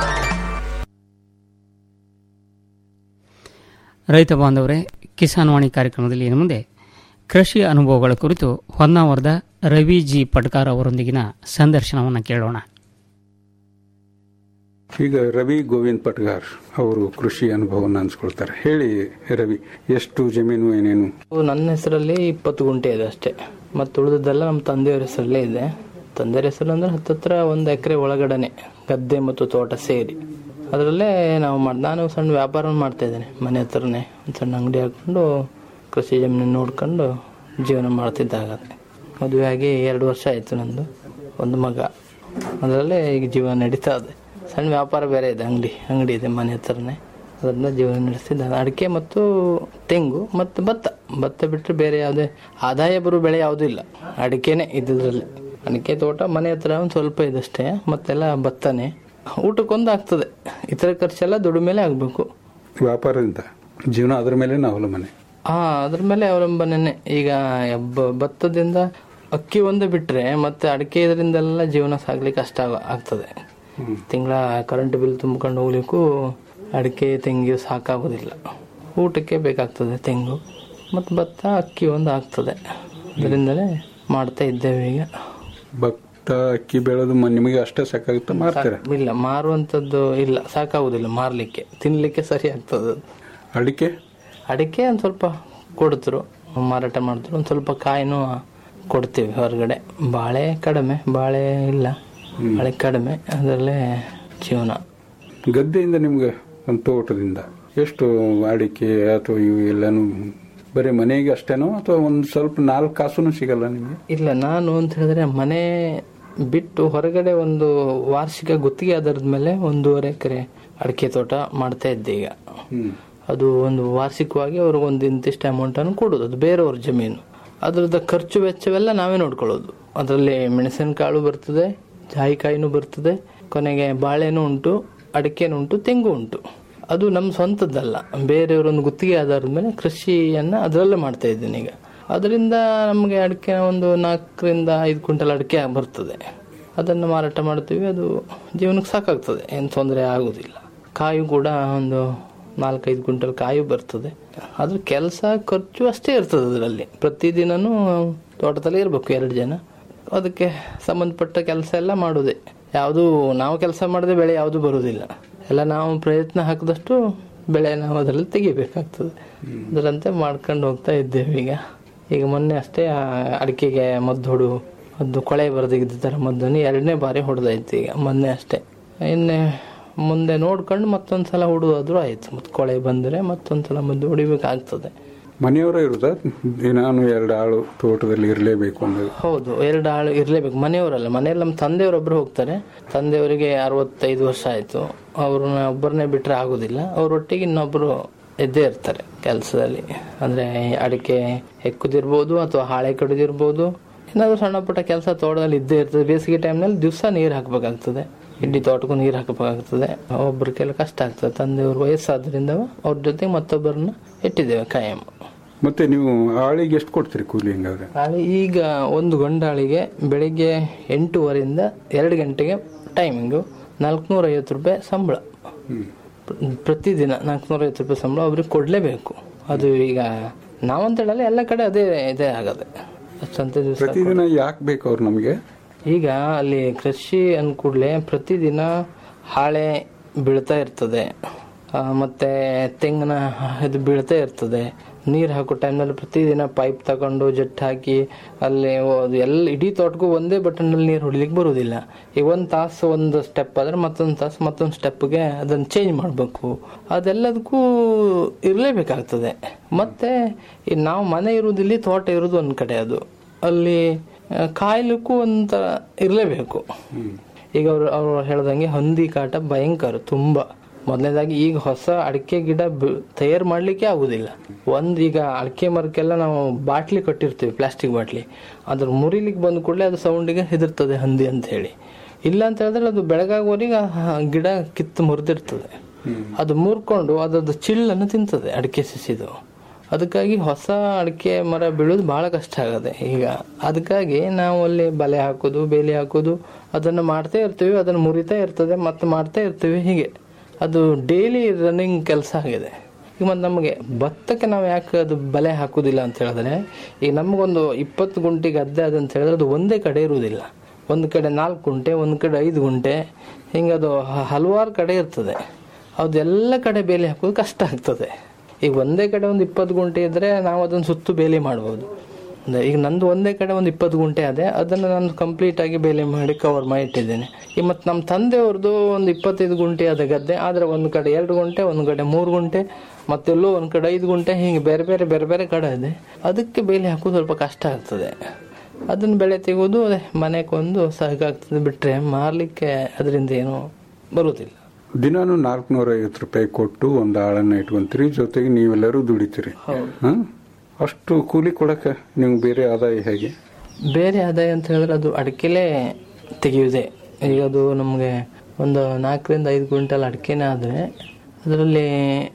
ರೈತ ಬಾಂಧವರೇ ಕಿಸಾನ್ ವಾಣಿ ಕಾರ್ಯಕ್ರಮದಲ್ಲಿ ಇನ್ನು ಮುಂದೆ ಕೃಷಿ ಅನುಭವಗಳ ಕುರಿತು ಹೊನ್ನಾವರದ ರವಿ ಜಿ ಪಟ್ಕಾರ್ ಅವರೊಂದಿಗಿನ ಸಂದರ್ಶನವನ್ನು ಕೇಳೋಣ ಈಗ ರವಿ ಗೋವಿಂದ್ ಪಟ್ಗಾರ್ ಅವರು ಕೃಷಿ ಅನುಭವವನ್ನು ಹಂಚ್ಕೊಳ್ತಾರೆ ಹೇಳಿ ರವಿ ಎಷ್ಟು ಜಮೀನು ಏನೇನು ನನ್ನ ಹೆಸರಲ್ಲಿ ಇಪ್ಪತ್ತು ಗುಂಟೆ ಇದೆ ಅಷ್ಟೇ ಮತ್ತು ಉಳಿದದ್ದೆಲ್ಲ ನಮ್ಮ ತಂದೆಯವ್ರ ಹೆಸರಲ್ಲೇ ಇದೆ ತಂದೆಯವ್ರ ಹೆಸರು ಅಂದ್ರೆ ಹತ್ತತ್ರ ಒಂದು ಎಕರೆ ಒಳಗಡೆನೆ ಗದ್ದೆ ಮತ್ತು ತೋಟ ಸೇರಿ ಅದರಲ್ಲೇ ನಾವು ಮಾಡಿ ನಾನು ಸಣ್ಣ ವ್ಯಾಪಾರ ಮಾಡ್ತಾ ಇದ್ದೇನೆ ಮನೆ ಹತ್ರನೇ ಒಂದು ಸಣ್ಣ ಅಂಗಡಿ ಹಾಕೊಂಡು ಕೃಷಿ ಜಮೀನು ನೋಡ್ಕೊಂಡು ಜೀವನ ಮಾಡ್ತಿದ್ದಾಗ ಮದುವೆ ಆಗಿ ಎರಡು ವರ್ಷ ಆಯಿತು ನಂದು ಒಂದು ಮಗ ಅದರಲ್ಲೇ ಈಗ ಜೀವನ ನಡೀತಾ ಇದೆ ಸಣ್ಣ ವ್ಯಾಪಾರ ಬೇರೆ ಇದೆ ಅಂಗಡಿ ಅಂಗಡಿ ಇದೆ ಮನೆ ಹತ್ರನೇ ಅದರಿಂದ ಜೀವನ ನಡೆಸ್ತಿದ್ದಾನೆ ಅಡಿಕೆ ಮತ್ತು ತೆಂಗು ಮತ್ತು ಭತ್ತ ಭತ್ತ ಬಿಟ್ಟರೆ ಬೇರೆ ಯಾವುದೇ ಆದಾಯ ಬರೋ ಬೆಳೆ ಯಾವುದೂ ಇಲ್ಲ ಅಡಿಕೆನೇ ಇದ್ದಿದ್ರಲ್ಲಿ ಅಡಿಕೆ ತೋಟ ಮನೆ ಹತ್ರ ಒಂದು ಸ್ವಲ್ಪ ಇದಷ್ಟೇ ಮತ್ತೆಲ್ಲ ಭತ್ತನೇ ಊಟಕ್ಕೊಂದು ಆಗ್ತದೆ ಇತರ ಖರ್ಚೆಲ್ಲ ದುಡ್ಡು ಮೇಲೆ ಆಗಬೇಕು ವ್ಯಾಪಾರದಿಂದ ಜೀವನ ಅದರ ಮೇಲೆ ಅವಲಂಬನೆ ಹಾ ಅದ್ರ ಮೇಲೆ ಅವಲಂಬನೆ ಈಗ ಬ- ಭತ್ತದಿಂದ ಅಕ್ಕಿ ಒಂದು ಬಿಟ್ರೆ ಮತ್ತೆ ಅಡಿಕೆ ಇದರಿಂದೆಲ್ಲ ಜೀವನ ಸಾಗ್ಲಿಕ್ಕೆ ಕಷ್ಟ ಆಗ- ಆಗ್ತದೆ ತಿಂಗಳ ಕರೆಂಟ್ ಬಿಲ್ ತುಂಬ್ಕೊಂಡು ಹೋಗ್ಲಿಕ್ಕೂ ಅಡಿಕೆ ತೆಂಗು ಸಾಕಾಗೋದಿಲ್ಲ ಊಟಕ್ಕೆ ಬೇಕಾಗ್ತದೆ ತೆಂಗು ಮತ್ತು ಭತ್ತ ಅಕ್ಕಿ ಒಂದು ಆಗ್ತದೆ ಅದರಿಂದಲೇ ಮಾಡ್ತಾ ಇದ್ದೇವೆ ಈಗ ಭತ್ತ ಅಕ್ಕಿ ಬೆಳೆದು ಮ- ನಿಮಗೆ ಅಷ್ಟೇ ಸಾಕಾಗುತ್ತೆ ಮಾರ್ತೀರ ಇಲ್ಲ ಮಾರುವಂಥದ್ದು ಇಲ್ಲ ಸಾಕಾಗುದಿಲ್ಲ ಮಾರ್ಲಿಕ್ಕೆ ತಿನ್ಲಿಕ್ಕೆ ಸರಿ ಆಗ್ತದೆ ಅದು. ಅಡಿಕೆ ಅಡಿಕೆ ಒಂದು ಸ್ವಲ್ಪ ಕೊಡ್ತರು ಮಾರಾಟ ಮಾಡ್ತಾರೆ ಒಂದು ಸ್ವಲ್ಪ ಕಾಯಿನೂ ಕೊಡ್ತೀವಿ ಹೊರಗಡೆ ಬಾಳೆ ಕಡಿಮೆ ಬಾಳೆ ಇಲ್ಲ ಬಾಳೆ ಕಡಿಮೆ ಅದರಲ್ಲೇ ಜೀವನ ಗದ್ದೆಯಿಂದ ನಿಮ್ಗೆ ಒಂದು ತೋಟದಿಂದ ಎಷ್ಟು ಅಡಿಕೆ ಅಥವಾ ಇವು ಎಲ್ಲಾನು ಬರೀ ಮನೆಗೆ ಅಷ್ಟೇನೋ ಅಥವಾ ಒಂದು ಸ್ವಲ್ಪ ನಾಲ್ಕು ಕಾಸುನು ಸಿಗಲ್ಲ ನಿಮಗೆ ಇಲ್ಲ ನಾನು ಅಂತ ಹೇಳಿದ್ರೆ ಮನೆ ಬಿಟ್ಟು ಹೊರಗಡೆ ಒಂದು ವಾರ್ಷಿಕ ಗುತ್ತಿಗೆ ಆಧಾರದ ಮೇಲೆ ಒಂದೂವರೆ ಎಕರೆ ಅಡಿಕೆ ತೋಟ ಮಾಡ್ತಾ ಇದ್ದೆ ಈಗ ಅದು ಒಂದು ವಾರ್ಷಿಕವಾಗಿ ಅವರು ಒಂದು ಇಂತಿಷ್ಟು ಅಮೌಂಟ್ ಅನ್ನು ಕೊಡೋದು ಅದು ಬೇರೆಯವ್ರ ಜಮೀನು ಅದ್ರದ್ದು ಖರ್ಚು ವೆಚ್ಚವೆಲ್ಲ ನಾವೇ ನೋಡ್ಕೊಳ್ಳೋದು ಅದರಲ್ಲಿ ಮೆಣಸಿನಕಾಳು ಬರ್ತದೆ ಜಾಯಿಕಾಯಿನೂ ಬರ್ತದೆ ಕೊನೆಗೆ ಬಾಳೆನೂ ಉಂಟು ಅಡಿಕೆನೂ ಉಂಟು ತೆಂಗು ಉಂಟು ಅದು ನಮ್ಮ ಸ್ವಂತದ್ದಲ್ಲ ಬೇರೆಯವರೊಂದು ಗುತ್ತಿಗೆ ಆಧಾರದ ಮೇಲೆ ಕೃಷಿಯನ್ನ ಅದರಲ್ಲೇ ಮಾಡ್ತಾ ಇದ್ದೀನಿ ಈಗ ಅದರಿಂದ ನಮಗೆ ಅಡಿಕೆ ಒಂದು ನಾಲ್ಕರಿಂದ ಐದು ಕ್ವಿಂಟಲ್ ಅಡಿಕೆ ಬರ್ತದೆ ಅದನ್ನು ಮಾರಾಟ ಮಾಡ್ತೀವಿ ಅದು ಜೀವನಕ್ಕೆ ಸಾಕಾಗ್ತದೆ ಏನು ತೊಂದರೆ ಆಗೋದಿಲ್ಲ ಕಾಯು ಕೂಡ ಒಂದು ನಾಲ್ಕೈದು ಕ್ವಿಂಟಲ್ ಕಾಯು ಬರ್ತದೆ ಅದ್ರ ಕೆಲಸ ಖರ್ಚು ಅಷ್ಟೇ ಇರ್ತದೆ ಅದರಲ್ಲಿ ಪ್ರತಿದಿನನೂ ತೋಟದಲ್ಲಿ ಇರಬೇಕು ಎರಡು ಜನ ಅದಕ್ಕೆ ಸಂಬಂಧಪಟ್ಟ ಕೆಲಸ ಎಲ್ಲ ಮಾಡೋದೇ ಯಾವುದು ನಾವು ಕೆಲಸ ಮಾಡದೆ ಬೆಳೆ ಯಾವುದು ಬರುವುದಿಲ್ಲ ಎಲ್ಲ ನಾವು ಪ್ರಯತ್ನ ಹಾಕಿದಷ್ಟು ಬೆಳೆ ನಾವು ಅದರಲ್ಲಿ ತೆಗಿಬೇಕಾಗ್ತದೆ ಅದರಂತೆ ಮಾಡ್ಕೊಂಡು ಹೋಗ್ತಾ ಇದ್ದೇವೆ ಈಗ ಈಗ ಮೊನ್ನೆ ಅಷ್ಟೇ ಆ ಅಡಿಕೆಗೆ ಮದ್ದು ಹೊಡು ಮದ್ದು ಕೊಳೆ ಬರದಿದ್ದ ಥರ ಮದ್ದನ್ನು ಎರಡನೇ ಬಾರಿ ಹೊಡೆದಾಯ್ತು ಈಗ ಮೊನ್ನೆ ಅಷ್ಟೇ ಇನ್ನೇ ಮುಂದೆ ನೋಡ್ಕೊಂಡು ಮತ್ತೊಂದು ಸಲ ಹೊಡೋದಾದ್ರೂ ಆಯ್ತು ಮತ್ತೆ ಕೊಳೆ ಬಂದರೆ ಮತ್ತೊಂದು ಸಲ ಮದ್ದು ಹೊಡಿಬೇಕಾಗ್ತದೆ ಮನೆಯವರೇ ಇರುತ್ತಾ ನಾನು ಎರಡು ಆಳು ತೋಟದಲ್ಲಿ ಇರಲೇಬೇಕು ಅನ್ನೋದು ಹೌದು ಎರಡು ಆಳು ಇರಲೇಬೇಕು ಮನೆಯವರಲ್ಲ ಮನೆಯಲ್ಲಿ ನಮ್ಮ ತಂದೆಯವರೊಬ್ಬರು ಹೋಗ್ತಾರೆ ತಂದೆಯವರಿಗೆ ಅರವತ್ತೈದು ವರ್ಷ ಆಯಿತು ಅವ್ರನ್ನ ಒಬ್ಬರನ್ನೇ ಬಿಟ್ಟರೆ ಆಗೋದಿಲ್ಲ ಅವರೊಟ್ಟಿಗೆ ಇನ್ನೊಬ್ಬರು ಎದ್ದೇ ಇರ್ತಾರೆ ಕೆಲಸದಲ್ಲಿ ಅಂದರೆ ಅಡಿಕೆ ಹೆಕ್ಕುದಿರ್ಬೋದು ಅಥವಾ ಹಾಳೆ ಕಡಿದಿರ್ಬೋದು ಏನಾದರೂ ಸಣ್ಣ ಪುಟ್ಟ ಕೆಲಸ ತೋಟದಲ್ಲಿ ಇದ್ದೇ ಇರ್ತದೆ ಬೇಸಿಗೆ ಟೈಮ್ನಲ್ಲಿ ದಿವಸ ನೀರು ಹಾಕಬೇಕಾಗ್ತದೆ ಇಡ್ಲಿ ತೋಟಕ್ಕೂ ನೀರು ಹಾಕಬೇಕಾಗ್ತದೆ ಒಬ್ಬರ ಕೆಲ ಕಷ್ಟ ಆಗ್ತದೆ ತಂದೆಯವ್ರ ವಯಸ್ಸಾದ್ರಿಂದ ಅವ್ರ ಜೊತೆ ಮತ್ತೊಬ್ಬರನ್ನ ಇಟ್ಟಿದ್ದೇವೆ ಕಾಯಂ ಮತ್ತೆ ನೀವು ಆಳಿಗೆ ಎಷ್ಟು ಕೊಡ್ತೀರಿ ಕೂಲಿ ಹಂಗಾದ್ರೆ ನಾಳೆ ಈಗ ಒಂದು ಗಂಡಾಳಿಗೆ ಬೆಳಿಗ್ಗೆ ಎಂಟೂವರೆಯಿಂದ ಎರಡು ಗಂಟೆಗೆ ಟೈಮಿಂಗು ನಾಲ್ಕುನೂರ ಐವತ್ತು ರೂಪಾಯಿ ಸಂಬಳ ಪ್ರ- ಪ್ರತಿದಿನ ನಾಲ್ಕುನೂರ ಐವತ್ತು ರೂಪಾಯಿ ಸಂಬಳ ಅವ್ರಿಗೆ ಕೊಡಲೇಬೇಕು ಅದು ಈಗ ನಾವಂತ ಹೇಳಲ್ಲ ಎಲ್ಲ ಕಡೆ ಅದೇ ಇದೇ ಆಗದೆ ಅಷ್ಟಂತ ದಿವಸ ಪ್ರತಿದಿನ ಯಾಕೆ ಬೇಕು ಅವ್ರು ನಮಗೆ ಈಗ ಅಲ್ಲಿ ಕೃಷಿ ಅನ್ಕೂಡ್ಲೆ ಪ್ರತಿದಿನ ಹಾಳೆ ಬೀಳ್ತಾ ಇರ್ತದೆ ಆ, ಮತ್ತೆ ತೆಂಗಿನ ಇದು ಬೀಳ್ತಾ ಇರ್ತದೆ ನೀರು ಹಾಕೋ ಟೈಮ್ನಲ್ಲಿ ಪ್ರತಿದಿನ ಪೈಪ್ ತಗೊಂಡು ಜಟ್ ಹಾಕಿ ಅಲ್ಲಿ ಅದು ಎಲ್ಲ ಇಡೀ ತೋಟಕ್ಕೂ ಒಂದೇ ಬಟನ್ನಲ್ಲಿ ನೀರು ಹೊಡಿಲಿಕ್ಕೆ ಬರುವುದಿಲ್ಲ ಈಗ ಒಂದು ತಾಸು ಒಂದು ಸ್ಟೆಪ್ ಆದ್ರೆ ಮತ್ತೊಂದು ತಾಸು ಮತ್ತೊಂದು ಸ್ಟೆಪ್ಗೆ ಅದನ್ನು ಚೇಂಜ್ ಮಾಡಬೇಕು ಅದೆಲ್ಲದಕ್ಕೂ ಇರಲೇಬೇಕಾಗ್ತದೆ ಮತ್ತೆ ಈ ನಾವು ಮನೆ ಇರುವುದಿಲ್ಲಿ ತೋಟ ಇರೋದು ಒಂದು ಕಡೆ ಅದು ಅಲ್ಲಿ ಆ, ಕಾಯ್ಲಿಕ್ಕೂ ಒಂಥರ ಇರಲೇಬೇಕು ಈಗ ಅವ್ರು ಅವ್ರು ಹೇಳ್ದಂಗೆ ಹಂದಿ ಕಾಟ ಭಯಂಕರ ತುಂಬಾ ಮೊದಲನೇದಾಗಿ ಈಗ ಹೊಸ ಅಡಿಕೆ ಗಿಡ ಬ- ತಯಾರು ಮಾಡ್ಲಿಕ್ಕೆ ಆಗುದಿಲ್ಲ ಒಂದ್ ಈಗ ಅಡಿಕೆ ಮರಕ್ಕೆಲ್ಲ ನಾವು ಬಾಟ್ಲಿ ಕಟ್ಟಿರ್ತೀವಿ ಪ್ಲಾಸ್ಟಿಕ್ ಬಾಟ್ಲಿ ಅದ್ರ ಮುರಿಲಿಕ್ಕೆ ಬಂದ ಕೂಡಲೇ ಅದು ಸೌಂಡಿಗೆ ಹೆದರ್ತದೆ ಹಂದಿ ಅಂತ ಹೇಳಿ ಇಲ್ಲ ಅಂತ ಹೇಳಿದ್ರೆ ಅದು ಬೆಳಗಾಗುವವರೆಗೆ ಆ ಗಿಡ ಕಿತ್ತು ಮುರಿದಿರ್ತದೆ ಅದು ಮುರ್ಕೊಂಡು ಅದ್ರದ್ದು ಚಿಲ್ಲನ್ನು ತಿಂತದೆ ಅಡಿಕೆ ಸಸಿದು ಅದಕ್ಕಾಗಿ ಹೊಸ ಅಡಿಕೆ ಮರ ಬೀಳೋದು ಬಹಳ ಕಷ್ಟ ಆಗದೆ ಈಗ ಅದಕ್ಕಾಗಿ ನಾವು ಅಲ್ಲಿ ಬಲೆ ಹಾಕೋದು ಬೇಲಿ ಹಾಕೋದು ಅದನ್ನು ಮಾಡ್ತಾ ಇರ್ತೀವಿ ಅದನ್ನು ಮುರಿತಾ ಇರ್ತದೆ ಮತ್ತೆ ಮಾಡ್ತಾ ಇರ್ತೀವಿ ಹೀಗೆ ಅದು ಡೈಲಿ ರನ್ನಿಂಗ್ ಕೆಲಸ ಆಗಿದೆ ಈಗ ಮತ್ತೆ ನಮಗೆ ಭತ್ತಕ್ಕೆ ನಾವು ಯಾಕೆ ಅದು ಬಲೆ ಹಾಕೋದಿಲ್ಲ ಅಂತ ಹೇಳಿದ್ರೆ ಈಗ ನಮಗೊಂದು ಇಪ್ಪತ್ತು ಗುಂಟೆ ಗದ್ದೆ ಅದಂತ ಹೇಳಿದ್ರೆ ಅದು ಒಂದೇ ಕಡೆ ಇರುವುದಿಲ್ಲ ಒಂದು ಕಡೆ ನಾಲ್ಕು ಗುಂಟೆ ಒಂದು ಕಡೆ ಐದು ಗುಂಟೆ ಹಿಂಗೆ ಅದು ಹ- ಹಲವಾರು ಕಡೆ ಇರ್ತದೆ ಅದೆಲ್ಲ ಕಡೆ ಬೇಲಿ ಹಾಕೋದು ಕಷ್ಟ ಆಗ್ತದೆ ಈಗ ಒಂದೇ ಕಡೆ ಒಂದು ಇಪ್ಪತ್ತು ಗುಂಟೆ ಇದ್ರೆ ನಾವು ಅದನ್ನು ಸುತ್ತು ಬೇಲಿ ಮಾಡ್ಬೋದು ಅಂದ್ರೆ ಈಗ ನಂದು ಒಂದೇ ಕಡೆ ಒಂದು ಇಪ್ಪತ್ತು ಗುಂಟೆ ಅದೇ ಅದನ್ನು ನಾನು ಕಂಪ್ಲೀಟ್ ಆಗಿ ಬೇಲಿ ಮಾಡಿ ಕವರ್ ಮಾಡಿ ಇಟ್ಟಿದ್ದೇನೆ ಈಗ ಮತ್ತು ನಮ್ಮ ತಂದೆಯವ್ರದ್ದು ಒಂದು ಇಪ್ಪತ್ತೈದು ಗುಂಟೆ ಅದ ಗದ್ದೆ ಆದರೆ ಒಂದು ಕಡೆ ಎರಡು ಗುಂಟೆ ಒಂದು ಕಡೆ ಮೂರು ಗುಂಟೆ ಮತ್ತೆಲ್ಲೋ ಒಂದು ಕಡೆ ಐದು ಗುಂಟೆ ಹೀಗೆ ಬೇರೆ ಬೇರೆ ಬೇರೆ ಬೇರೆ ಕಡೆ ಇದೆ ಅದಕ್ಕೆ ಬೇಲಿ ಹಾಕೋದು ಸ್ವಲ್ಪ ಕಷ್ಟ ಆಗ್ತದೆ ಅದನ್ನು ಬೆಳೆ ತೆಗೆಯೋದು ಅದೇ ಮನೆಗೊಂದು ಸಾಕಾಗ್ತದೆ ಬಿಟ್ಟರೆ ಮಾರಲಿಕ್ಕೆ ಅದರಿಂದ ಏನು ಬರುವುದಿಲ್ಲ ದಿನಾನು ನಾಲ್ಕುನೂರ ಐವತ್ತು ರೂಪಾಯಿ ಕೊಟ್ಟು ಒಂದು ಆಳನ್ನ ಇಟ್ಕೊಂತೀರಿ ಜೊತೆಗೆ ನೀವೆಲ್ಲರೂ ದುಡಿತೀರಿ ಹ? ಅಷ್ಟು ಕೂಲಿ ಕೊಡಕ್ಕೆ ನಿಮ್ಗೆ ಬೇರೆ ಆದಾಯ ಹೇಗೆ ಬೇರೆ ಆದಾಯ ಅಂತ ಹೇಳಿದ್ರೆ ಅದು ಅಡಿಕೆಲೇ ತೆಗೆಯುವುದೇ ಈಗ ಅದು ನಮಗೆ ಒಂದು ನಾಲ್ಕರಿಂದ ಐದು ಕ್ವಿಂಟಲ್ ಅಡಿಕೆನೇ ಆದರೆ ಅದರಲ್ಲಿ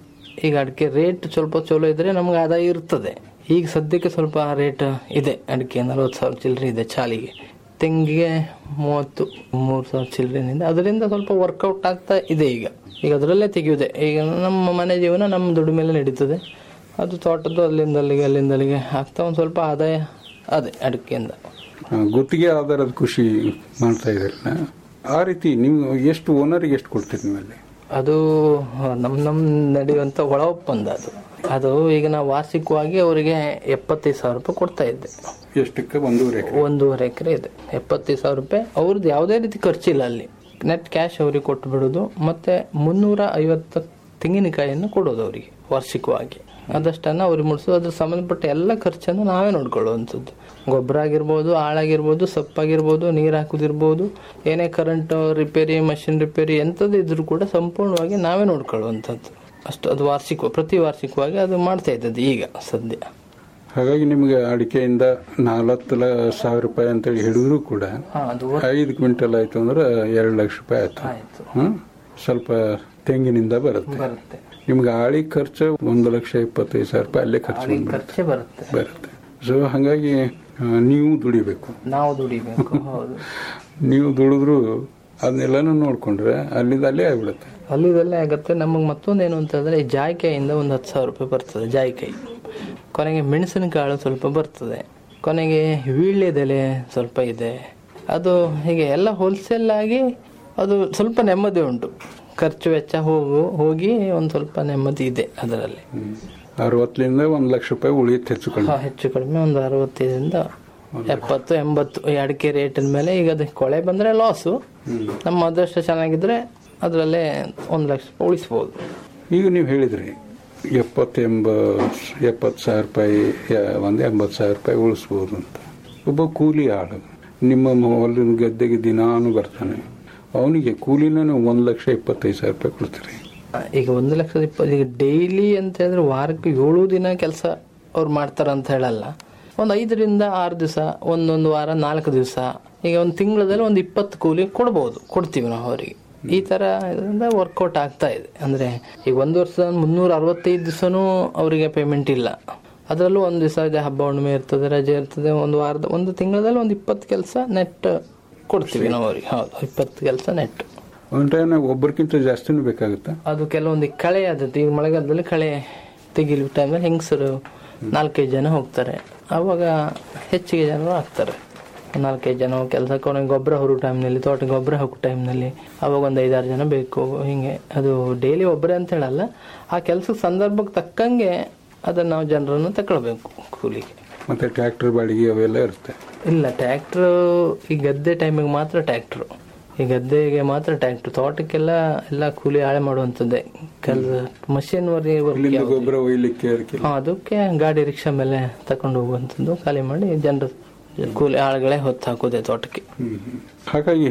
ಈಗ ಅಡಿಕೆ ರೇಟ್ ಸ್ವಲ್ಪ ಚಲೋ ಇದ್ರೆ ನಮ್ಗೆ ಆದಾಯ ಇರ್ತದೆ ಈಗ ಸದ್ಯಕ್ಕೆ ಸ್ವಲ್ಪ ರೇಟ್ ಇದೆ ಅಡಿಕೆ ನಲವತ್ತು ಸಾವಿರ ಚಿಲ್ಲರೆ ಇದೆ ಚಾಲಿಗೆ ತೆಂಗಿಗೆ ಮೂವತ್ತು ಮೂರು ಸಾವಿರ ಚಿಲ್ಲರೆನಿಂದ ಅದರಿಂದ ಸ್ವಲ್ಪ ವರ್ಕೌಟ್ ಆಗ್ತಾ ಇದೆ ಈಗ ಈಗ ಅದರಲ್ಲೇ ತೆಗೆಯುವುದೇ ಈಗ ನಮ್ಮ ಮನೆ ಜೀವನ ನಮ್ಮ ದುಡಿಮೆಲೆ ನಡೀತದೆ ಅದು ತೋಟದ್ದು ಅಲ್ಲಿಂದ ಅಲ್ಲಿಗೆ ಅಲ್ಲಿಂದ ಅಲ್ಲಿಗೆ ಆಗ್ತಾ ಒಂದು ಸ್ವಲ್ಪ ಆದಾಯ ಅದೇ ಅಡಿಕೆಯಿಂದ ಆ, ಗುತ್ತಿಗೆ ಆಧಾರದ ಖುಷಿ ಮಾಡ್ತಾ ಇದ್ರಲ್ಲ ಆ ರೀತಿ ನೀವು ಎಷ್ಟು ಓನರ್ಗೆ ಎಷ್ಟು ಕೊಡ್ತೀರಿ ನೀವಲ್ಲಿ ಅದು ನಮ್ಮ ನಮ್ಮ ನಡೆಯುವಂಥ ಒಳ ಒಪ್ಪಂದ ಅದು ಅದು ಈಗ ನಾವು ವಾರ್ಷಿಕವಾಗಿ ಅವರಿಗೆ ಎಪ್ಪತ್ತೈದು ಸಾವಿರ ರೂಪಾಯಿ ಕೊಡ್ತಾ ಇದ್ದೆ ಎಷ್ಟಕ್ಕೆ ಒಂದೂವರೆ ಎಕರೆ ಒಂದೂವರೆ ಎಕರೆ ಇದೆ ಎಪ್ಪತ್ತೈದು ಸಾವಿರ ರೂಪಾಯಿ ಅವ್ರದ್ದು ಯಾವುದೇ ರೀತಿ ಖರ್ಚಿಲ್ಲ ಅಲ್ಲಿ ನೆಟ್ ಕ್ಯಾಶ್ ಅವ್ರಿಗೆ ಕೊಟ್ಟು ಬಿಡೋದು ಮತ್ತೆ ಮುನ್ನೂರ ಐವತ್ತು ತೆಂಗಿನಕಾಯಿಯನ್ನು ಕೊಡೋದು ಅವರಿಗೆ ವಾರ್ಷಿಕವಾಗಿ ಅದಷ್ಟನ್ನು ಅವ್ರಿಗೆ ಮುಡಿಸೋದು ಅದ್ರ ಸಂಬಂಧಪಟ್ಟ ಎಲ್ಲ ಖರ್ಚನ್ನು ನಾವೇ ನೋಡ್ಕೊಳ್ಳುವಂಥದ್ದು ಗೊಬ್ಬರ ಆಗಿರ್ಬೋದು ಆಳಾಗಿರ್ಬೋದು ಸೊಪ್ಪಾಗಿರ್ಬೋದು ನೀರು ಹಾಕೋದಿರ್ಬೋದು ಏನೇ ಕರೆಂಟ್ ರಿಪೇರಿ ಮಷಿನ್ ರಿಪೇರಿ ಎಂಥದ್ದು ಇದ್ರೂ ಕೂಡ ಸಂಪೂರ್ಣವಾಗಿ ನಾವೇ ನೋಡ್ಕೊಳ್ಳುವಂಥದ್ದು ಅಷ್ಟು ಅದು ವಾರ್ಷಿಕ ಪ್ರತಿ ವಾರ್ಷಿಕವಾಗಿ ಅದು ಮಾಡ್ತಾ ಇದ್ದದ್ದು ಈಗ ಸದ್ಯ ಹಾಗಾಗಿ ನಿಮ್ಗೆ ಅಡಿಕೆಯಿಂದ ನಾಲ್ವತ್ತು ಲ- ಸಾವಿರ ರೂಪಾಯಿ ಅಂತೇಳಿ ಹಿಡಿದ್ರು ಕೂಡ ಹಾ, ಅದು ಐದು ಕ್ವಿಂಟಲ್ ಆಯ್ತು ಅಂದ್ರೆ ಎರಡು ಲಕ್ಷ ರೂಪಾಯಿ ಆಯ್ತು ಹ್ಮ್? ಸ್ವಲ್ಪ ತೆಂಗಿನಿಂದ ಬರುತ್ತೆ ಬರುತ್ತೆ ನಿಮ್ಗೆ ಆಳಿ ಖರ್ಚು ಒಂದು ಲಕ್ಷ ಇಪ್ಪತ್ತೈದು ಸಾವಿರ ರೂಪಾಯಿ ಅಲ್ಲೇ ಖರ್ಚು ಬಂದ್ಬಿಡುತ್ತೆ ಖರ್ಚೆ ಬರುತ್ತೆ ಬರುತ್ತೆ ಸೊ ಹಾಗಾಗಿ ಆ, ನೀವು ದುಡಿಬೇಕು ನಾವು ದುಡಿಬೇಕು ಹೌದು ನೀವು ದುಡಿದ್ರು ಅದನ್ನೆಲ್ಲನೂ ನೋಡ್ಕೊಂಡ್ರೆ ಅಲ್ಲಿಂದ ಅಲ್ಲೇ ಆಗ್ಬಿಡುತ್ತೆ ಅಲ್ಲಿದಲ್ಲೇ ಆಗತ್ತೆ ನಮಗೆ ಮತ್ತೊಂದೇನು ಅಂತಂದ್ರೆ ಈ ಜಾಯಿಕಾಯಿಂದ ಒಂದು ಹತ್ತು ಸಾವಿರ ರೂಪಾಯಿ ಬರ್ತದೆ ಜಾಯಿಕಾಯಿ ಕೊನೆಗೆ ಮೆಣಸಿನಕಾಳು ಸ್ವಲ್ಪ ಬರ್ತದೆ ಕೊನೆಗೆ ವೀಳ್ಯದೆಲೆ ಸ್ವಲ್ಪ ಇದೆ ಅದು ಹೀಗೆ ಎಲ್ಲ ಹೋಲ್ಸೇಲ್ ಆಗಿ ಅದು ಸ್ವಲ್ಪ ನೆಮ್ಮದಿ ಉಂಟು ಖರ್ಚು ವೆಚ್ಚ ಹೋಗು ಹೋಗಿ ಒಂದು ಸ್ವಲ್ಪ ನೆಮ್ಮದಿ ಇದೆ ಅದರಲ್ಲಿ ಅರವತ್ತರಿಂದ ಒಂದು ಲಕ್ಷ ರೂಪಾಯಿ ಉಳಿಯುತ್ತೆ ಹೆಚ್ಚು ಕಡಿಮೆ ಹಾ, ಹೆಚ್ಚು ಕಡಿಮೆ ಒಂದು ಅರವತ್ತೈದರಿಂದ ಎಪ್ಪತ್ತು ಎಂಬತ್ತು ಈ ಅಡಿಕೆ ರೇಟಿನ ಮೇಲೆ ಈಗ ಅದು ಕೊಳೆ ಬಂದ್ರೆ ಲಾಸು ನಮ್ಮ ಅದೃಷ್ಟ ಚೆನ್ನಾಗಿದ್ರೆ ಅದರಲ್ಲೇ ಒಂದು ಲಕ್ಷ ರೂಪಾಯಿ ಉಳಿಸ್ಬೋದು ಈಗ ನೀವು ಹೇಳಿದ್ರಿ ಎಪ್ಪತ್ತು ಎಂಬ ಎಪ್ಪತ್ತು ಸಾವಿರ ರೂಪಾಯಿ ಯ- ಒಂದು ಎಂಬತ್ತು ಸಾವಿರ ರೂಪಾಯಿ ಉಳಿಸ್ಬೋದು ಅಂತ ಒಬ್ಬ ಕೂಲಿ ಆಳು ನಿಮ್ಮ ಹೊಲದ ಗದ್ದೆಗೆ ದಿನಾನು ಬರ್ತಾನೆ ಅವನಿಗೆ ಕೂಲಿನ ನೀವು ಒಂದು ಲಕ್ಷ ಇಪ್ಪತ್ತೈದು ಸಾವಿರ ರೂಪಾಯಿ ಕೊಡ್ತೀರಿ ಈಗ ಒಂದು ಲಕ್ಷದ ಇಪ್ಪತ್ತು ಈಗ ಡೈಲಿ ಅಂತ ಹೇಳಿದ್ರೆ ವಾರಕ್ಕೆ ಏಳು ದಿನ ಕೆಲಸ ಅವ್ರು ಮಾಡ್ತಾರ ಅಂತ ಹೇಳಲ್ಲ ಒಂದು ಐದರಿಂದ ಆರು ದಿವಸ ಒಂದೊಂದು ವಾರ ನಾಲ್ಕು ದಿವಸ ಈಗ ಒಂದು ತಿಂಗಳಲ್ಲಿ ಒಂದು ಇಪ್ಪತ್ತು ಕೂಲಿ ಕೊಡ್ಬೋದು ಕೊಡ್ತೀವಿ ನಾವು ಅವರಿಗೆ ಈ ತರ ಇದರಿಂದ ವರ್ಕೌಟ್ ಆಗ್ತಾ ಇದೆ ಅಂದ್ರೆ ಈಗ ಒಂದು ವರ್ಷದ ಮುನ್ನೂರ ಅರವತ್ತೈದು ದಿವಸನೂ ಅವರಿಗೆ ಪೇಮೆಂಟ್ ಇಲ್ಲ ಅದರಲ್ಲೂ ಒಂದು ದಿವಸ ಇದೆ ಹಬ್ಬ ಹುಣ್ಣಿಮೆ ಇರ್ತದೆ ರಜೆ ಇರ್ತದೆ ಒಂದು ವಾರದ ಒಂದು ತಿಂಗಳಲ್ಲಿ ಒಂದು ಇಪ್ಪತ್ತು ಕೆಲಸ ನೆಟ್ ಕೊಡ್ತೀವಿ ನಾವು ಅವ್ರಿಗೆ ಹೌದು ಇಪ್ಪತ್ತು ಕೆಲಸ ನೆಟ್ ಒಂದು ಟೈಮ್ ಒಬ್ಬರಿಗಿಂತ ಜಾಸ್ತಿನೂ ಬೇಕಾಗುತ್ತಾ ಅದು ಕೆಲವೊಂದು ಕಳೆ ಆದದ್ದು ಈಗ ಮಳೆಗಾಲದಲ್ಲಿ ಕಳೆ ತೆಗಿಲು ಟೈಮಲ್ಲಿ ಹೆಂಗಸರು ನಾಲ್ಕೈದು ಜನ ಹೋಗ್ತಾರೆ ಆವಾಗ ಹೆಚ್ಚಿಗೆ ಜನರು ಆಗ್ತಾರೆ ನಾಲ್ಕೈದು ಜನ ಕೆಲಸಕ್ಕೆ ಅವನಿಗೆ ಗೊಬ್ಬರ ಹೊರೋ ಟೈಮ್ನಲ್ಲಿ ತೋಟ ಗೊಬ್ಬರ ಹಾಕೋ ಟೈಮ್ನಲ್ಲಿ ಅವಾಗ ಒಂದು ಐದಾರು ಜನ ಬೇಕು ಹಿಂಗೆ ಅದು ಡೈಲಿ ಒಬ್ಬರೇ ಅಂತ ಹೇಳಲ್ಲ ಆ ಕೆಲಸಕ್ಕೆ ಸಂದರ್ಭಕ್ಕೆ ತಕ್ಕಂಗೆ ಅದನ್ನು ನಾವು ಜನರನ್ನು ತಗೊಳ್ಬೇಕು ಕೂಲಿಗೆ ಮತ್ತೆ ಟ್ರ್ಯಾಕ್ಟರ್ ಬಾಡಿಗೆ ಅವೆಲ್ಲ ಇರುತ್ತೆ ಇಲ್ಲ ಟ್ಯಾಕ್ಟ್ರು ಈ ಗದ್ದೆ ಟೈಮಿಗೆ ಮಾತ್ರ ಟ್ಯಾಕ್ಟ್ರು ಈ ಗದ್ದೆಗೆ ಮಾತ್ರ ಟ್ಯಾಕ್ಟ್ರು ತೋಟಕ್ಕೆಲ್ಲ ಎಲ್ಲ ಕೂಲಿ ಹಾಳೆ ಮಾಡುವಂಥದ್ದೇ ಕೆಲಸ ಮಷಿನ್ ಇಲ್ಲಿಂದ ಗೊಬ್ಬರ ಒಯ್ಲಿಕ್ಕೆ ಅದಕ್ಕೆ ಅದಕ್ಕೆ ಗಾಡಿ ರಿಕ್ಷಾ ಮೇಲೆ ತಕೊಂಡು ಹೋಗುವಂಥದ್ದು ಖಾಲಿ ಮಾಡಿ ಜನರು ಕೂಲಿ ಆಳುಗಳೇ ಹೊತ್ತು ಹಾಕೋದೆ ತೋಟಕ್ಕೆ ಹಾಗಾಗಿ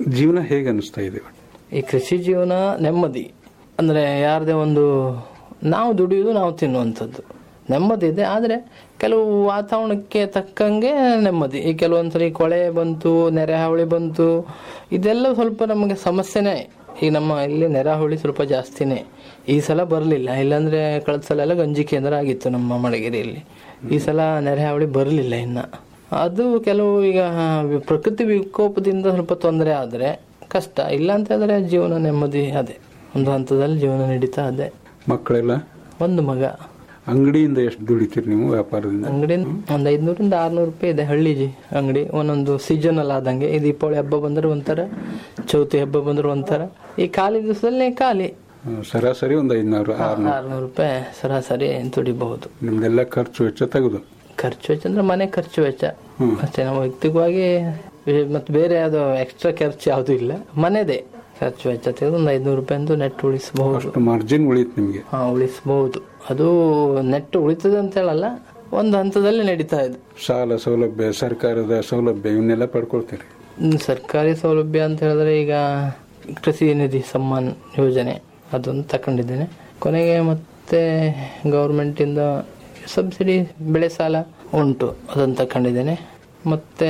ಜೀವನ ಹೇಗೆ ಅನಿಸ್ತಾ ಇದೆ ಈ ಕೃಷಿ ಜೀವನ ನೆಮ್ಮದಿ ಅಂದರೆ ಯಾರದೇ ಒಂದು ನಾವು ದುಡಿಯೋದು ನಾವು ತಿನ್ನುವಂಥದ್ದು ನೆಮ್ಮದಿ ಇದೆ ಆದರೆ ಕೆಲವು ವಾತಾವರಣಕ್ಕೆ ತಕ್ಕಂಗೆ ನೆಮ್ಮದಿ ಈ ಕೆಲವೊಂದ್ಸರಿ ಕೊಳೆ ಬಂತು ನೆರೆ ಹಾವಳಿ ಬಂತು ಇದೆಲ್ಲ ಸ್ವಲ್ಪ ನಮಗೆ ಸಮಸ್ಯೆನೇ ಈಗ ನಮ್ಮ ಇಲ್ಲಿ ನೆರೆ ಹಾವಳಿ ಸ್ವಲ್ಪ ಜಾಸ್ತಿನೇ ಈ ಸಲ ಬರಲಿಲ್ಲ ಇಲ್ಲಾಂದ್ರೆ ಕಳೆದ ಸಲ ಎಲ್ಲ ಗಂಜಿ ಕೇಂದ್ರ ಆಗಿತ್ತು ನಮ್ಮ ಮಳಗಿರಿಯಲ್ಲಿ ಈ ಸಲ ನೆರೆ ಹಾವಳಿ ಬರಲಿಲ್ಲ ಇನ್ನು ಅದು ಕೆಲವು ಈಗ ಪ್ರಕೃತಿ ವಿಕೋಪದಿಂದ ಸ್ವಲ್ಪ ತೊಂದರೆ ಆದರೆ ಕಷ್ಟ ಇಲ್ಲ ಅಂತ ಹೇಳಿದ್ರೆ ಜೀವನ ನೆಮ್ಮದಿ ಅದೇ ಒಂದು ಹಂತದಲ್ಲಿ ಜೀವನ ನಡೀತಾ ಅದೇ ಮಕ್ಕಳೆಲ್ಲ ಒಂದು ಮಗ ಅಂಗಡಿಯಿಂದ ಎಷ್ಟು ದುಡಿತೀರಿ ನೀವು ವ್ಯಾಪಾರದಿಂದ ಅಂಗಡಿ ಒಂದು ಐದ್ನೂರಿಂದ ಆರ್ನೂರು ರೂಪಾಯಿ ಇದೆ ಹಳ್ಳಿ ಜಿ ಅಂಗಡಿ ಒಂದೊಂದು ಸೀಸನಲ್ ಆದಂಗೆ ಈ ದೀಪಾವಳಿ ಹಬ್ಬ ಬಂದ್ರೆ ಒಂಥರ ಚೌತಿ ಹಬ್ಬ ಬಂದ್ರೆ ಒಂಥರ ಈ ಖಾಲಿ ದಿವಸದಲ್ಲಿ ಖಾಲಿ ಆ, ಸರಾಸರಿ ಒಂದು ಐದ್ನೂರು ಆರ್ನೂರು ಆರ್ನೂರು ರೂಪಾಯಿ ಸರಾಸರಿ ದುಡಿಬಹುದು ನಿಮ್ದೆಲ್ಲ ಖರ್ಚು ವೆಚ್ಚ ತೆಗೆದು ಖರ್ಚು ವೆಚ್ಚ ಅಂದ್ರೆ ಮನೆ ಖರ್ಚು ವೆಚ್ಚ ಅಷ್ಟೇ ನಾವು ವೈಯಕ್ತಿಕವಾಗಿ ಮತ್ತೆ ಬೇರೆ ಯಾವ್ದು ಎಕ್ಸ್ಟ್ರಾ ಖರ್ಚು ಯಾವುದು ಇಲ್ಲ ಮನೆದೇ ಖರ್ಚು ವೆಚ್ಚ ತೆಗೆದು ಒಂದು ಐದ್ನೂರು ರೂಪಾಯಿ ಅಂತೂ ನೆಟ್ ಉಳಿಸಬಹುದು ಅಷ್ಟು ಮಾರ್ಜಿನ್ ಉಳಿಯುತ್ತೆ ನಿಮಗೆ ಹಾ ಉಳಿಸಬಹುದು ಅದು ನೆಟ್ ಉಳಿತದೆ ಅಂತ ಹೇಳಲ್ಲ ಒಂದು ಹಂತದಲ್ಲಿ ನಡೀತಾ ಇದೆ ಸಾಲ ಸೌಲಭ್ಯ ಸರ್ಕಾರದ ಸೌಲಭ್ಯ ಇವನ್ನೆಲ್ಲ ಪಡ್ಕೊಳ್ತೀರಿ ಹ್ಮ್, ಸರ್ಕಾರಿ ಸೌಲಭ್ಯ ಅಂತ ಹೇಳಿದ್ರೆ ಈಗ ಕೃಷಿ ನಿಧಿ ಸಮ್ಮಾನ್ ಯೋಜನೆ ಅದೊಂದು ತಕೊಂಡಿದ್ದೇನೆ ಕೊನೆಗೆ ಮತ್ತೆ ಗೌರ್ಮೆಂಟ್ ಇಂದ ಸಬ್ಸಿಡಿ ಬೆಳೆ ಸಾಲ ಉಂಟು ಅದನ್ನು ತಕೊಂಡಿದ್ದೇನೆ ಮತ್ತೆ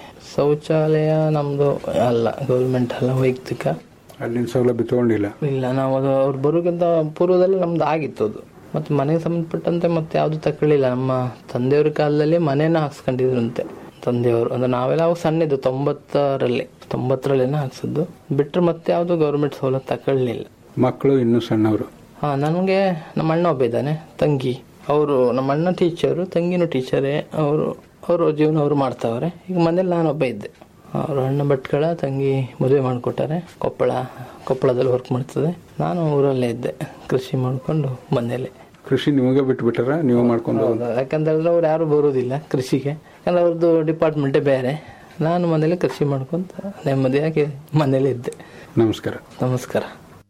ಶೌಚಾಲಯ ನಮ್ದು ಅಲ್ಲ ಗೌರ್ಮೆಂಟ್ ಅಲ್ಲ ವೈಯಕ್ತಿಕ ಅಲ್ಲಿನ ಸೌಲಭ್ಯ ತಗೊಂಡಿಲ್ಲ ಇಲ್ಲ ನಾವು ಅದು ಅವ್ರು ಬರೋಕ್ಕಿಂತ ಪೂರ್ವದಲ್ಲಿ ನಮ್ದು ಆಗಿತ್ತು ಅದು ಮತ್ತೆ ಮನೆಗೆ ಸಂಬಂಧಪಟ್ಟಂತೆ ಮತ್ತೆ ಯಾವುದು ತಕೊಳ್ಳಿಲ್ಲ ನಮ್ಮ ತಂದೆಯವ್ರ ಕಾಲದಲ್ಲಿ ಮನೇನ ಹಾಕ್ಸ್ಕೊಂಡಿದ್ರಂತೆ ತಂದೆಯವರು ಅಂದ್ರೆ ನಾವೆಲ್ಲ ಅವಾಗ ಸಣ್ಣಿದ್ದು ತೊಂಬತ್ತರಲ್ಲಿ ತೊಂಬತ್ತರಲ್ಲೇನ ಹಾಕ್ಸಿದ್ದು ಬಿಟ್ರೆ ಮತ್ತೆ ಯಾವುದು ಗೌರ್ಮೆಂಟ್ ಸವಲತ್ತು ತಗೊಳ್ಳಿಲ್ಲ ಮಕ್ಕಳು ಇನ್ನೂ ಸಣ್ಣವರು ಹಾ ನನಗೆ ನಮ್ಮ ಅಣ್ಣ ಒಬ್ಬ ಇದ್ದಾನೆ ತಂಗಿ ಅವರು ನಮ್ಮ ಅಣ್ಣ ಟೀಚರು ತಂಗಿನೂ ಟೀಚರೇ ಅವರು ಅವರು ಜೀವನ ಅವರು ಮಾಡ್ತಾವ್ರೆ ಈಗ ಮನೇಲಿ ನಾನೊಬ್ಬ ಇದ್ದೆ ಅವರು ಅಣ್ಣ ಭಟ್ಕಳ ತಂಗಿ ಮದುವೆ ಮಾಡಿಕೊಟ್ಟಾರೆ ಕೊಪ್ಪಳ ಕೊಪ್ಪಳದಲ್ಲಿ ವರ್ಕ್ ಮಾಡ್ತದೆ ನಾನು ಊರಲ್ಲೇ ಇದ್ದೆ ಕೃಷಿ ಮಾಡಿಕೊಂಡು ಮನೇಲಿ ಕೃಷಿ ನಿಮಗೆ ಬಿಟ್ಬಿಟ್ಟಾರ ನೀವು ಮಾಡ್ಕೊಂಡು ಹೌದು ಯಾಕಂತೇಳಿದ್ರೆ ಅವ್ರು ಯಾರು ಬರೋದಿಲ್ಲ ಕೃಷಿಗೆ ಯಾಕಂದ್ರೆ ಅವ್ರದ್ದು ಡಿಪಾರ್ಟ್ಮೆಂಟೇ ಬೇರೆ ನಾನು ಮನೇಲಿ ಕೃಷಿ ಮಾಡ್ಕೊಂತ ನೆಮ್ಮದಿಯಾಗಿ ಮನೇಲಿ ಇದ್ದೆ ನಮಸ್ಕಾರ ನಮಸ್ಕಾರ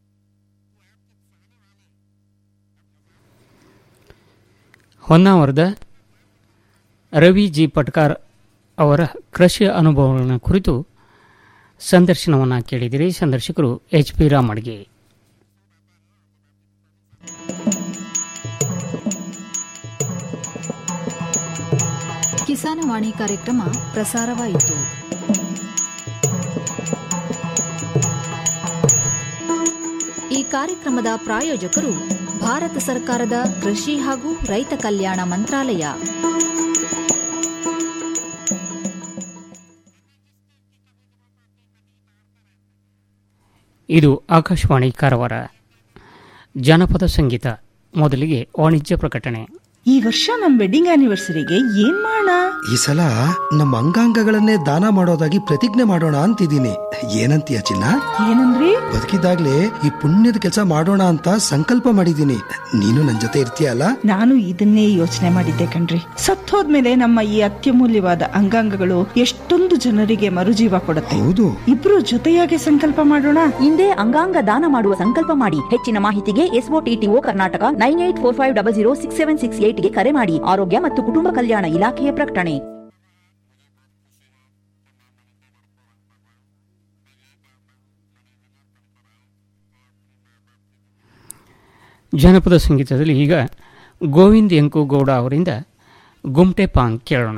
ಹೊನ್ನಾವರದ ರವಿ ಜಿ ಪಟ್ಕಾರ್ ಅವರ ಕೃಷಿ ಅನುಭವಗಳನ್ನು ಕುರಿತು ಸಂದರ್ಶನವನ್ನು ಕೇಳಿದಿರಿ ಸಂದರ್ಶಕರು ಎಚ್ ಪಿ ರಾಮಡ್ಗೆ ಕಿಸಾನವಾಣಿ ಕಾರ್ಯಕ್ರಮ ಪ್ರಸಾರವಾಯಿತು ಈ ಕಾರ್ಯಕ್ರಮದ ಪ್ರಾಯೋಜಕರು ಭಾರತ ಸರ್ಕಾರದ ಕೃಷಿ ಹಾಗೂ ರೈತ ಕಲ್ಯಾಣ ಮಂತ್ರಾಲಯ ಇದು ಆಕಾಶವಾಣಿ ಕಾರವಾರ ಜಾನಪದ ಸಂಗೀತ ಮೊದಲಿಗೆ ವಾಣಿಜ್ಯ ಪ್ರಕಟಣೆ ಈ ವರ್ಷ ನಮ್ ವೆಡ್ಡಿಂಗ್ ಆನಿವರ್ಸರಿಗೆ ಏನ್ ಮಾಡೋಣ ಈ ಸಲ ನಮ್ಮ ಅಂಗಾಂಗಗಳನ್ನೇ ದಾನ ಮಾಡೋದಾಗಿ ಪ್ರತಿಜ್ಞೆ ಮಾಡೋಣ ಅಂತಿದ್ದೀನಿ ಏನಂತೀಯ ಚಿನ್ನ ಏನಂದ್ರಿ ಬದುಕಿದಾಗ್ಲೇ ಈ ಪುಣ್ಯದ ಕೆಲಸ ಮಾಡೋಣ ಅಂತ ಸಂಕಲ್ಪ ಮಾಡಿದ್ದೀನಿ ನೀನು ನನ್ ಜೊತೆ ಇರ್ತೀಯಲ್ಲ ನಾನು ಇದನ್ನೇ ಯೋಚನೆ ಮಾಡಿದ್ದೆ ಕಣ್ರಿ ಸತ್ತೋದ್ಮೇಲೆ ನಮ್ಮ ಈ ಅತ್ಯಮೂಲ್ಯವಾದ ಅಂಗಾಂಗಗಳು ಎಷ್ಟೊಂದು ಜನರಿಗೆ ಮರುಜೀವ ಕೊಡುತ್ತೆ ಹೌದು ಇಬ್ರು ಜೊತೆಯಾಗಿ ಸಂಕಲ್ಪ ಮಾಡೋಣ ಹಿಂದೆ ಅಂಗಾಂಗ ದಾನ ಮಾಡುವ ಸಂಕಲ್ಪ ಮಾಡಿ ಹೆಚ್ಚಿನ ಮಾಹಿತಿಗೆ SOTTO Karnataka nine eight four five double zero six seven six ಏಟ್ಗೆ ಕರೆ ಮಾಡಿ ಆರೋಗ್ಯ ಮತ್ತು ಕುಟುಂಬ ಕಲ್ಯಾಣ ಇಲಾಖೆಯ ಪ್ರಕಟಣೆ ಜಾನಪದ ಸಂಗೀತದಲ್ಲಿ ಈಗ ಗೋವಿಂದ್ ಎಂಕು ಗೌಡ ಅವರಿಂದ ಗುಮ್ಟೆ ಪಾಂಗ್ ಕೇಳೋಣ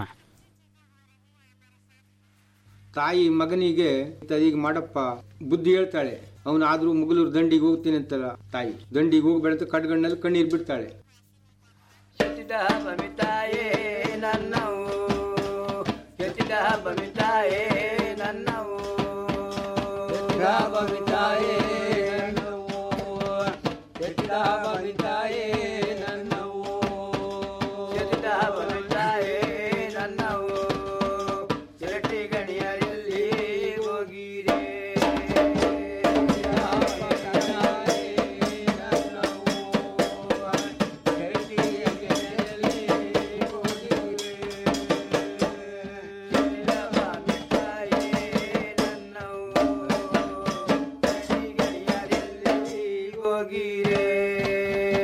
ತಾಯಿ ಮಗನಿಗೆ ಈಗ ಮಾಡಪ್ಪ ಬುದ್ಧಿ ಹೇಳ್ತಾಳೆ ಅವನಾದ್ರೂ ಮುಗಲೂರು ದಂಡಿಗೆ ಹೋಗ್ತೀನಿ ಅಂತಲ್ಲ ತಾಯಿ ದಂಡಿಗೆ ಹೋಗ್ಬೇಡ ಅಂತ ಕಡ್ಗಣ್ಣಲ್ಲಿ ಕಣ್ಣೀರ್ ಬಿಡ್ತಾಳೆ ಬಮಿತಾಯೇ ನನ್ನವು ಕೆತ್ತಿದ ಬಮಿತಾಯೇ ನನ್ನವು ಬಮಿತಾಯೇ ನನ್ನವು ಕೆತ್ತಿದ ಬಮಿತಾಯೇ ನನ್ನವು ಕೆತ್ತಿದ ಬಮಿತಾಯೇ ನನ್ನವು ಚಿರಟಿ ಗಣಿಯರಲ್ಲಿ ಹೋಗಿರೆ ಹೋಗಿರೆ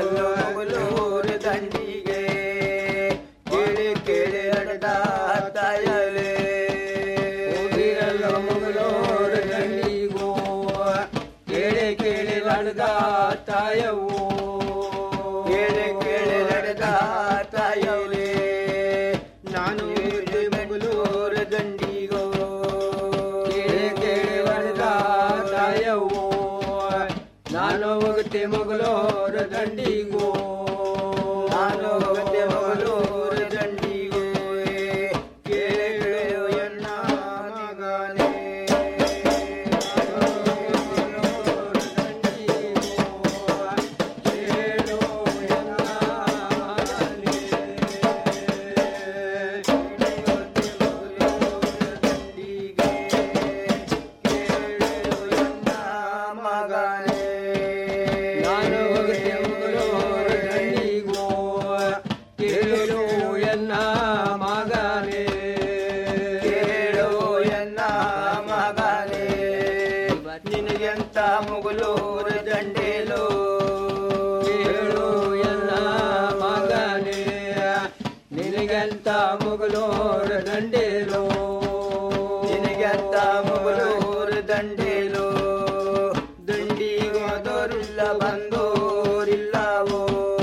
ಹೋಗಿರಲು ಮುಗುಲೂರು ದಂಡಿಗೆ ಕೇಳಿ ಕೇಳಿ ನಡೆದ ತಾಯಲೇ ಹೋಗಿರಲು ಮುಗುಲೂರು ದಂಡಿಗೂ ಕೇಳಿ ಕೇಳಿ ನಡೆದ ತಾಯವು ಕೇಳಿ ಕೇಳಿ ನಡೆದ ತಾಯಲೇ ನಾನು ಇಲ್ಲಿ ಮುಗುಲೂರು ದಂಡಿಗೋ ಕೇಳಿ ಕೇಳಿ ನಡೆದ ತಾಯವು ನಾನು ಹೋಗುತ್ತೆ ಮಗಳೋರ ದಂಡಿಗೂ ನಾನು ಹೋಗುತ್ತೆ ಮಗಳೋರ ದಂಡಿಗೂ ಕೇಳು ಎನ್ನ ಮಗನೇ ನಾನು ಹೋಗುತ್ತೆ ಮಗಳೋರ ದಂಡಿಗೂ ಕೇಳು ಎನ್ನ ಮಗನೇ ಕೇಳು ಎನ್ನ ಮಗನೇ ನಿನಗೆಂತ ಮುಗುಲೂರ ದಂಡೇಲು ಕೇಳು ಎನ್ನ ಮಗನೇ ನಿನಗೆಂತ ಮುಗುಲೂರ ದಂಡೇಲು ನಿನಗೆಂತ ಮುಗುಲೂರ ದಂಡೇಲು ದಂಡಿಗೋದೋರಿಲ್ಲ ಬಂದೋರಿಲ್ಲವೋ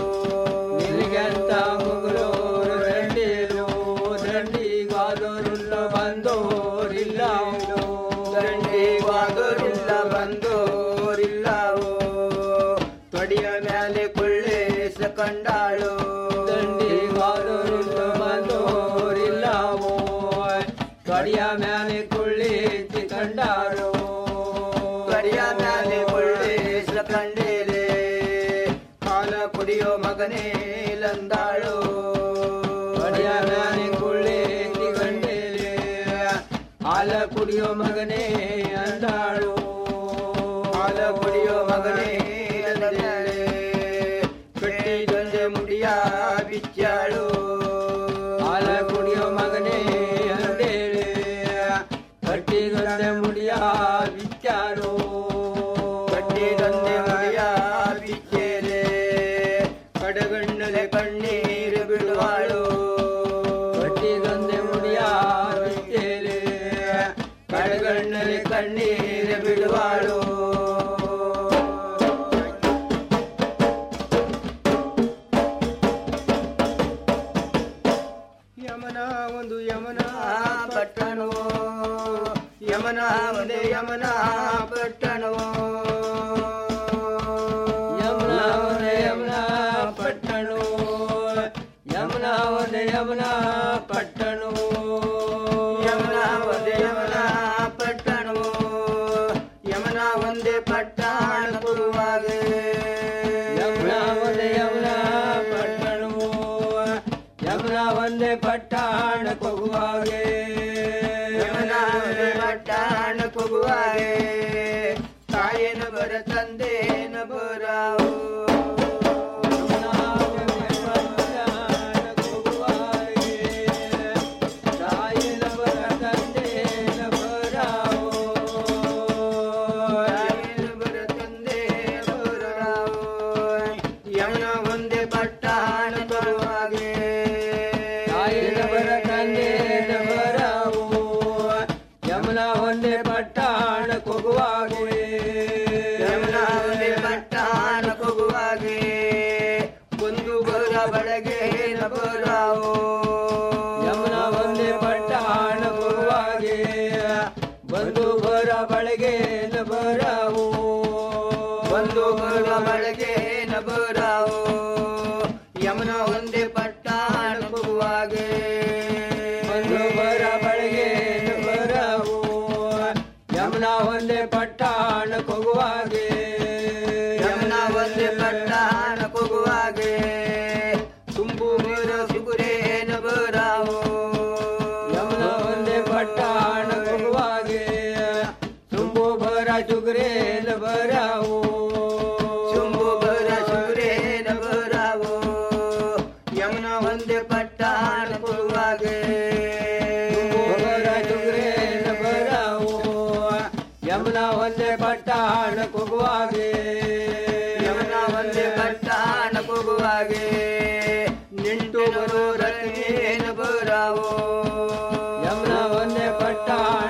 ನಿನಗೆಂತ ಮುಗುಲೂರ ದಂಡೇಲು ದಂಡಿಗಾದೋರಿಲ್ಲ ಬಂದೋರಿಲ್ಲವೋ ದಂಡಿಗಾದೋರಿಲ್ಲ ಬಂದೋರಿಲ್ಲವೋ ತೊಡಿಯ ಮೇಲೆ ಕೊಳ್ಳೇಸ ಕಂಡಾಳು ದಂಡಿಗಾದೋರಿಲ್ಲ ಬಂದೋರಿಲ್ಲವೋ ತೊಡಿಯ ಮೇಲೆ ಕೊಳ್ಳೇಸಿ ಕಂಡಾಳು ತೊಡಿಯ ಮೇಲೆ ಕೊಳ್ಳೇಸ ಕಂಡೇಲೆ ಹಾಲ ಕುಡಿಯೋ ಮಗನೇ ಲಂದಾಳು ತೊಡಿಯ ಮೇಲೆ ಕೊಳ್ಳೇಸಿ ಕಂಡೇಲೆ ಹಾಲ ಕುಡಿಯೋ ಮಗನೇ ಅಂದಾಳು ಹಾಲ ಕುಡಿಯೋ ಮಗನೇ ಅಂದೇಳೆ ಕಟ್ಟಿದೊಂದೆ ಮುಡಿಯ ಬಿಚ್ಚಾಳು ಹಾಲ ಕುಡಿಯೋ ಮಗನೇ ಅಂದೇಳೆ ಕಟ್ಟಿದೊಂದೆ ಮುಡಿಯ ಬಿಚ್ಚಾಳು ಕಟ್ಟಿದೊಂದೆ ಮುಡಿಯ ಬಿಚ್ಚೇಲೆ ಕಡಗಣ್ಣಲೆ ಕಣ್ಣೀರು ಬಿಡುವಾಳು ಕಟ್ಟಿದೊಂದೆ ಮುಡಿಯ ಬಿಚ್ಚೇಲೆ ಕಡಗಣ್ಣಲೆ ಕಣ್ಣೀರು ಬಿಡುವಾಳು ಯಮನ ಒಂದು ಯಮನ ಪಟ್ಟಣವೋ ಯಮನ ಒಂದೇ ಯಮನ ಪಟ್ಟಣವೋ ಯಮನ ಒಂದೇ ಯಮನ ಪಟ್ಟಣವೋ ಯಮನ ಒಂದೇ ಯಮನ ಪಟ್ಟಣವೋ ಯಮನ ಒಂದೇ ಯಮನ ಪಟ್ಟಣವೋ ಯಮನ ಒಂದೇ ಪಟ್ಟಣ ಗುರುವಾಗೆ ಯಮನ ಒಂದೇ ಯಮನ ಪಟ್ಟಣವೋ ಯಮನ ಒಂದೇ ಪಟ್ಟಣ ಕೊಗುವಾಗೆ ಯಮನ ಒಂದೇ ಪಟ್ಟಣ ಕೊಗುವಾಗೆ ತಾಯೇನ ಬರ ತಂದೇನ ಬರಾವು ತಾಯಿನ ಬರ ತಂದೇನ ಬರಾವು ತಾಯಿನ ಬರ ತಂದೇನ ಬರಾವು ಯಮನ ಒಂದೇ ಪಟ್ಟಣ ಬರುವಾಗೆ ತಾಯಿನ ಬರ ತಂದೇನ ಬರಾವು ಯಮನ ಒಂದೇ ಪಟ್ಟಣ ಕೊಗುವಾಗೆ ಯಮನ ಒಂದೇ ಪಟ್ಟಣ ಕೊಗುವಾಗೆ ಒಂದು ಬರ ಬಡಗೆ ಬರಾವು ಯಮನ ಒಂದೇ ಪಟ್ಟಣ ಕೊಗುವಾಗೆ ಒಂದು ಬರ ಬಳಗೆ ಬರಾವು ಒಂದು ಬರ ಬಳಗೆ ಬರಾವು ಯಮನ ಒಂದೇ ಪಟ್ಟಣ ಕೊಗುವಾಗೆ ಒಂದು ಬರ ಬಳಗೆ ಬರಾವು ಯಮನ ಒಂದೇ ಪಟ್ಟಣ ಕೊಗುವಾಗೆ ಯಮನ ಒಂದೇ ಪಟ್ಟಣ ಕೊಗುವಾಗೆ ತುಂಬು ಮರ ಸುಗುರೇನ ಬರಾವು ಯಮನ ಒಂದೇ ಪಟ್ಟಣ ಕೊಗುವಾಗೆ ತುಂಬು ಬರ ಸುಗುರೇನ ಬರಾವು ತುಂಬು ಬರ ಸುಗುರೇನ ಬರಾವು ಯಮನ ಒಂದೇ ಪಟ್ಟಣ ಕೊಗುವಾಗೆ ಬರ ಸುಗುರೇನ ಬರಾವು ಯಮನ ಒಂದೇ ಪಟ್ಟಣ ಕೊಗುವಾಗೆ ಯಮನ ಒಂದೇ ಪಟ್ಟಣ ಹೋಗುವಾಗೆ ನಿಂಟು ಬರೋ ರತ್ನೇನ ಬರಾವೋ ಯಮನ ಒಂದೇ ಪಟ್ಟಾಣ